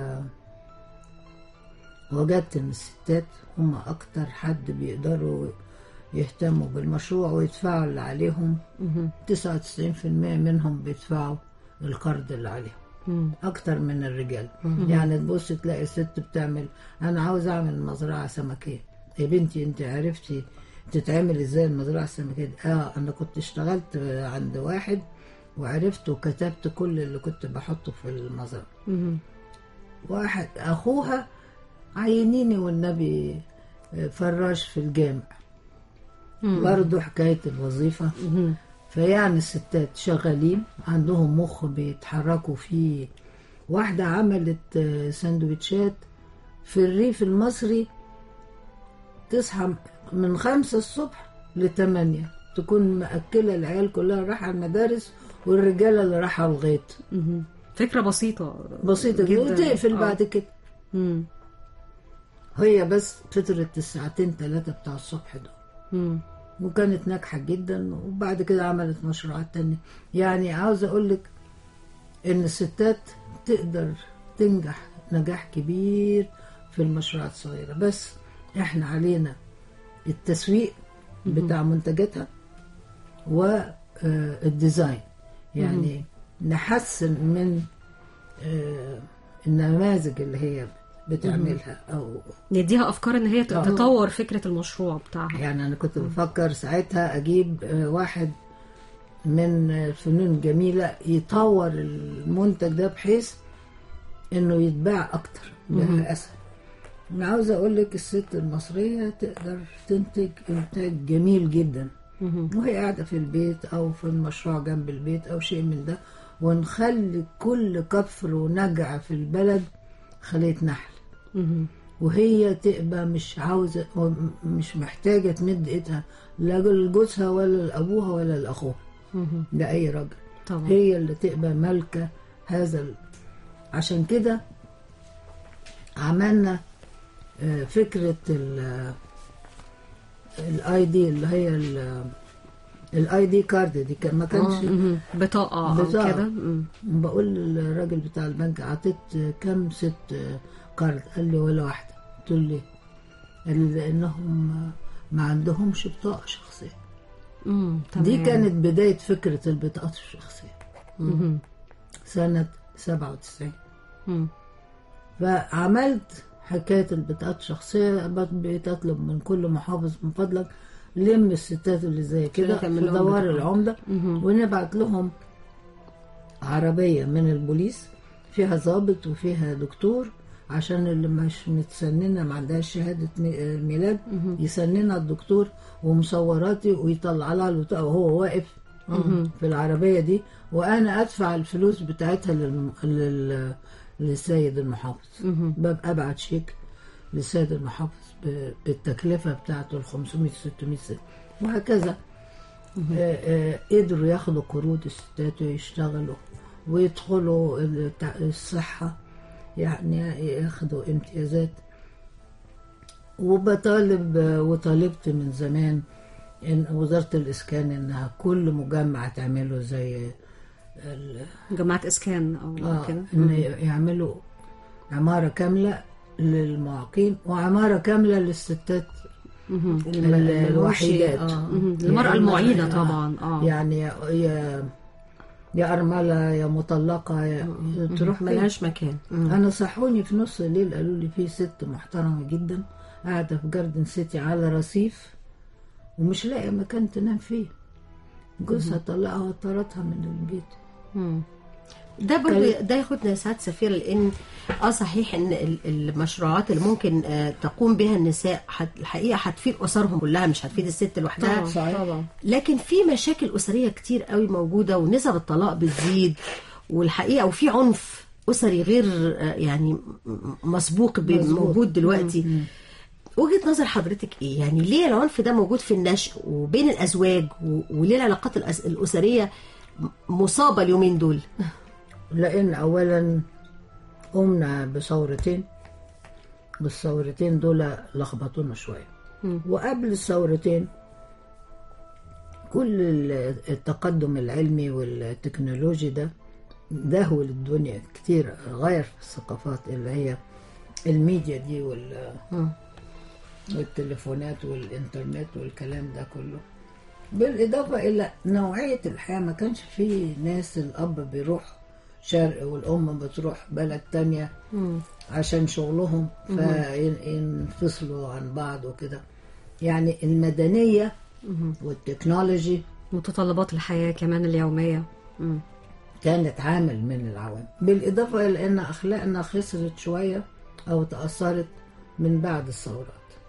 وجدت ان الستات هم اكتر حد بيقدروا يهتموا بالمشروع ويدفعوا اللي عليهم مهم. 99% منهم بيدفعوا القرض اللي عليهم مم. اكتر من الرجال مهم. يعني تبص تلاقي الست بتعمل انا عاوز اعمل مزرعه سمكيه يا بنتي انت عرفتي تتعمل ازاي المزرعه السمكيه دي اه انا كنت اشتغلت عند واحد وعرفت وكتبت كل اللي كنت بحطه في المزرعه مهم. واحد اخوها عينيني والنبي فراش في الجامع مم. برضه حكايه الوظيفه مهم. فيعني الستات شغالين عندهم مخ بيتحركوا فيه واحدة عملت آه، سندوتشات في الريف المصري تصحى من خمسة الصبح لتمانية تكون مأكلة العيال كلها رايحة المدارس والرجالة اللي رايحة الغيط مهم. فكرة بسيطة بسيطة جدا وتقفل آه. بعد كده مم. هي بس فترة الساعتين ثلاثة بتاع الصبح دول مم. وكانت ناجحة جدا وبعد كده عملت مشروعات تانية يعني عاوز أقول لك إن الستات تقدر تنجح نجاح كبير في المشروعات الصغيرة بس إحنا علينا التسويق بتاع منتجاتها والديزاين يعني نحسن من آه، النماذج اللي هي بتعملها أو نديها افكار ان هي ت- آه. تطور فكرة المشروع بتاعها يعني انا كنت بفكر ساعتها اجيب آه، واحد من الفنون الجميلة يطور المنتج ده بحيث انه يتباع اكتر مهم. بقى اسهل انا عاوزة اقول لك الست المصرية تقدر تنتج انتاج جميل جدا مهم. وهي قاعدة في البيت او في المشروع جنب البيت او شيء من ده ونخلي كل كفر ونجع في البلد خلية نحل مهم. وهي تبقى مش عاوزة مش محتاجة تمد ايدها لا لجوزها ولا لأبوها ولا لأخوها مهم. لأي راجل طبعا هي اللي تبقى مالكة هذا ال... عشان كده عملنا آه، فكرة الاي دي اللي هي الاي دي كارد دي كان ما آه، كانش مهم. بطاقة أو بطاقة. كده مم. بقول للراجل بتاع البنك عطيت كم ست كارد قال لي ولا واحدة قلت له ليه قال لي لأنهم ما عندهمش بطاقة شخصية مم. دي تمام. كانت بداية فكرة البطاقات الشخصية مهم. سنة 97 مم. فعملت حكاية البطاقات الشخصية بقيت أطلب من كل محافظ من فضلك لم الستات اللي زي كده عشان في تعمل لهم دوار بطاقة. العمدة مهم. ونبعت لهم عربية من البوليس فيها ضابط وفيها دكتور عشان اللي مش متسننة ما عندهاش شهادة مي- ميلاد يسننها الدكتور ومصوراتي ويطلع لها البطاقة وهو واقف مهم. في العربية دي وأنا أدفع الفلوس بتاعتها للم... لل... للسيد المحافظ مهم. ببقى أبعت شيك للسيد المحافظ ب... بالتكلفة بتاعته ال 500 600 سنة وهكذا آه، آه، قدروا ياخدوا قروض الستات ويشتغلوا ويدخلوا التع- الصحة يعني ياخدوا امتيازات وبطالب آه، وطالبت من زمان ان وزارة الاسكان انها كل مجمع تعمله زي ال- جماعة اسكان او اه كده ان مم. يعملوا عمارة كاملة للمعاقين وعمارة كاملة للستات مهم. ال- الم- الملهمش- الوحيدات آه. مهم. المرأة المعينة طبعا اه يعني يا يا يا أرملة يا مطلقة يا تروح فين؟ ملهاش مكان مم. أنا صحوني في نص الليل قالوا لي في ست محترمة جدا قاعدة في جاردن سيتي على رصيف ومش لاقية مكان تنام فيه جوزها طلقها وطردها من البيت مم. ده برضه ده ياخدنا يا سعاده سفيره لان اه صحيح ان ال- المشروعات اللي ممكن آه، تقوم بها النساء حت- الحقيقه هتفيد اسرهم كلها مش هتفيد الست لوحدها طبعا صحيح. طبعا لكن في مشاكل اسريه كتير قوي موجوده ونسب الطلاق بتزيد والحقيقه وفي عنف اسري غير آه، يعني م- مسبوق ب- مظبوط. موجود دلوقتي وجهه نظر حضرتك ايه يعني ليه العنف ده موجود في النشء وبين الازواج و- وليه العلاقات الأس- الاسريه مصابه اليومين دول لأن أولا قمنا بثورتين بالثورتين دول لخبطونا شويه مم. وقبل الثورتين كل ال- التقدم العلمي والتكنولوجي ده دهول الدنيا كتير غير في الثقافات اللي هي الميديا دي وال والتليفونات والإنترنت والكلام ده كله بالإضافة إلى نوعية الحياة ما كانش في ناس الأب بيروح شرق والأم بتروح بلد تانية مم. عشان شغلهم مهم. فينفصلوا عن بعض وكده يعني المدنية مهم. والتكنولوجي متطلبات الحياة كمان اليومية مم. كانت عامل من العوامل بالإضافة إلى أن أخلاقنا خسرت شوية أو تأثرت من بعد الثورات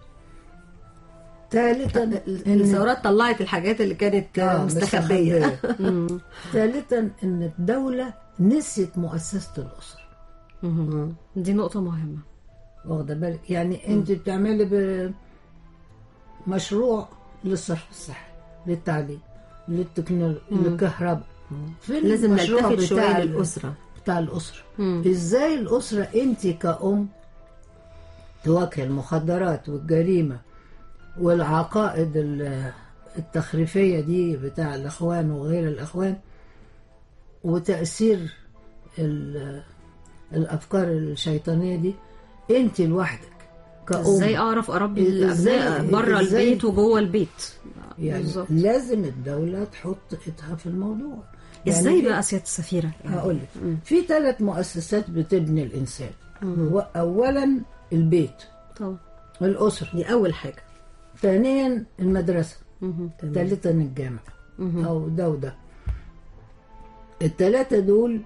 ثالثا إن- الثورات طلعت الحاجات اللي كانت آه، مستخبيه مستخبية. ثالثا ان الدوله نسيت مؤسسه الاسره مهم. دي نقطة مهمة واخده بالك يعني انت بتعملي بمشروع للصرف الصحي للتعليم للتكنولوجيا مم. للكهرباء فين لازم المشروع نلتفت بتاع شويه ال- للاسره بتاع الاسره مم. ازاي الاسره انت كأم تواجه المخدرات والجريمه والعقائد ال- التخريفيه دي بتاع الاخوان وغير الاخوان وتاثير ال- الافكار الشيطانيه دي انت لوحدك كأم ازاي اعرف اربي إزاي- الابناء بره إزاي- البيت وجوه البيت يعني بالظبط. لازم الدوله تحط ايدها في الموضوع ازاي في- بقى سيادة السفيرة يعني؟ هقول لك في ثلاث مؤسسات بتبني الانسان مم. هو اولا البيت طبعا الاسره دي اول حاجه ثانيا المدرسه مهم. ثالثا الجامعه مهم. او ده وده الثلاثه دول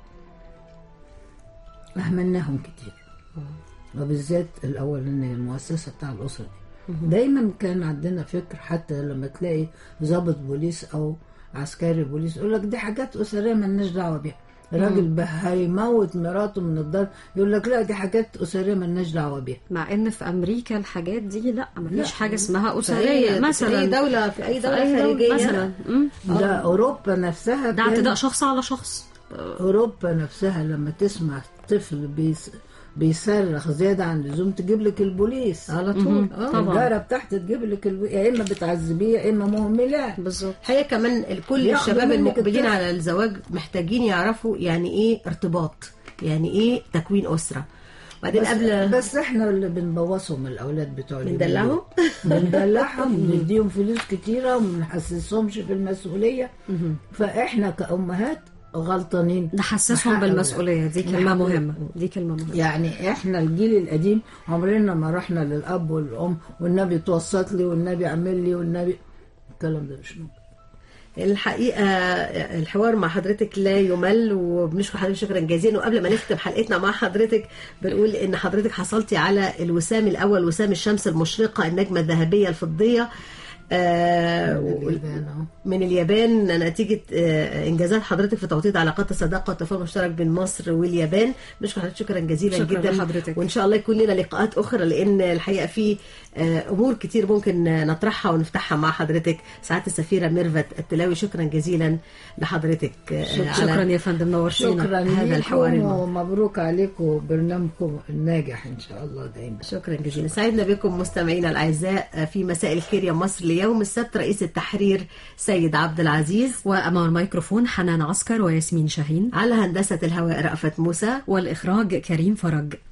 اهملناهم كتير وبالذات الاولانيه المؤسسه بتاع الاسره دي مهم. دايما كان عندنا فكر حتى لما تلاقي ضابط بوليس او عسكري بوليس يقول لك دي حاجات اسريه مالناش دعوه بيها الراجل مم. بقى هيموت مراته من الضرب يقول لك لا دي حاجات اسريه مالناش دعوه بيها مع ان في امريكا الحاجات دي لا لا. مفيش حاجة اسمها في اسرية أي- مثلا في أي دولة- في أي دولة في خارجية. مثلا مم. ده اوروبا نفسها ده كان- اعتداء شخص على شخص اوروبا نفسها لما تسمع طفل بيس بيصرخ زياده عن اللزوم تجيب لك البوليس على طول مهم. آه. طبعا. الجاره بتاعتك تجيب لك الب... يا اما بتعذبيه يا اما مهملاه بالظبط الحقيقه كمان كل ياخدوا الشباب منك المقبلين الطفل. على الزواج محتاجين يعرفوا يعني ايه ارتباط يعني ايه تكوين اسره بعدين بس, قبل بس احنا اللي بنبوظهم الاولاد بتوع اليومين بندلعهم؟ دول. بندلعهم بنديهم فلوس كتيره وما بنحسسهمش بالمسؤوليه فاحنا كامهات غلطانين نحسسهم بحق بالمسؤولية دي كلمة نحق- مهمة دي كلمة مهمة يعني احنا الجيل القديم عمرنا ما رحنا للاب والام والنبي توسط لي والنبي اعمل لي والنبي الكلام ده مش موجود الحقيقه الحوار مع حضرتك لا يمل وبنشكر حضرتك شكرا جزيلا وقبل ما نختم حلقتنا مع حضرتك بنقول ان حضرتك حصلتي على الوسام الاول وسام الشمس المشرقه النجمه الذهبيه الفضيه آه، اليابان أهو. من اليابان نتيجة آه، إنجازات حضرتك في توطيد علاقات الصداقة والتفاهم المشترك بين مصر واليابان بنشكر حضرتك شكرا جزيلا شكرا جدا لحضرتك. وإن شاء الله يكون لنا لقاءات أخرى لأن الحقيقة في آه، أمور كتير ممكن نطرحها ونفتحها مع حضرتك سعادة السفيرة ميرفت التلاوي شكرا جزيلا لحضرتك آه، على شكرا يا فندم نورتينا شكرا هذا الحوار لكم المهم. ومبروك عليكم برنامجكم الناجح ان شاء الله دايما شكرا جزيلا سعدنا بكم مستمعينا الاعزاء في مساء الخير يا مصر ليوم السبت رئيس التحرير سيد عبد العزيز وأمام الميكروفون حنان عسكر وياسمين شاهين على هندسه الهواء رأفت موسى والإخراج كريم فرج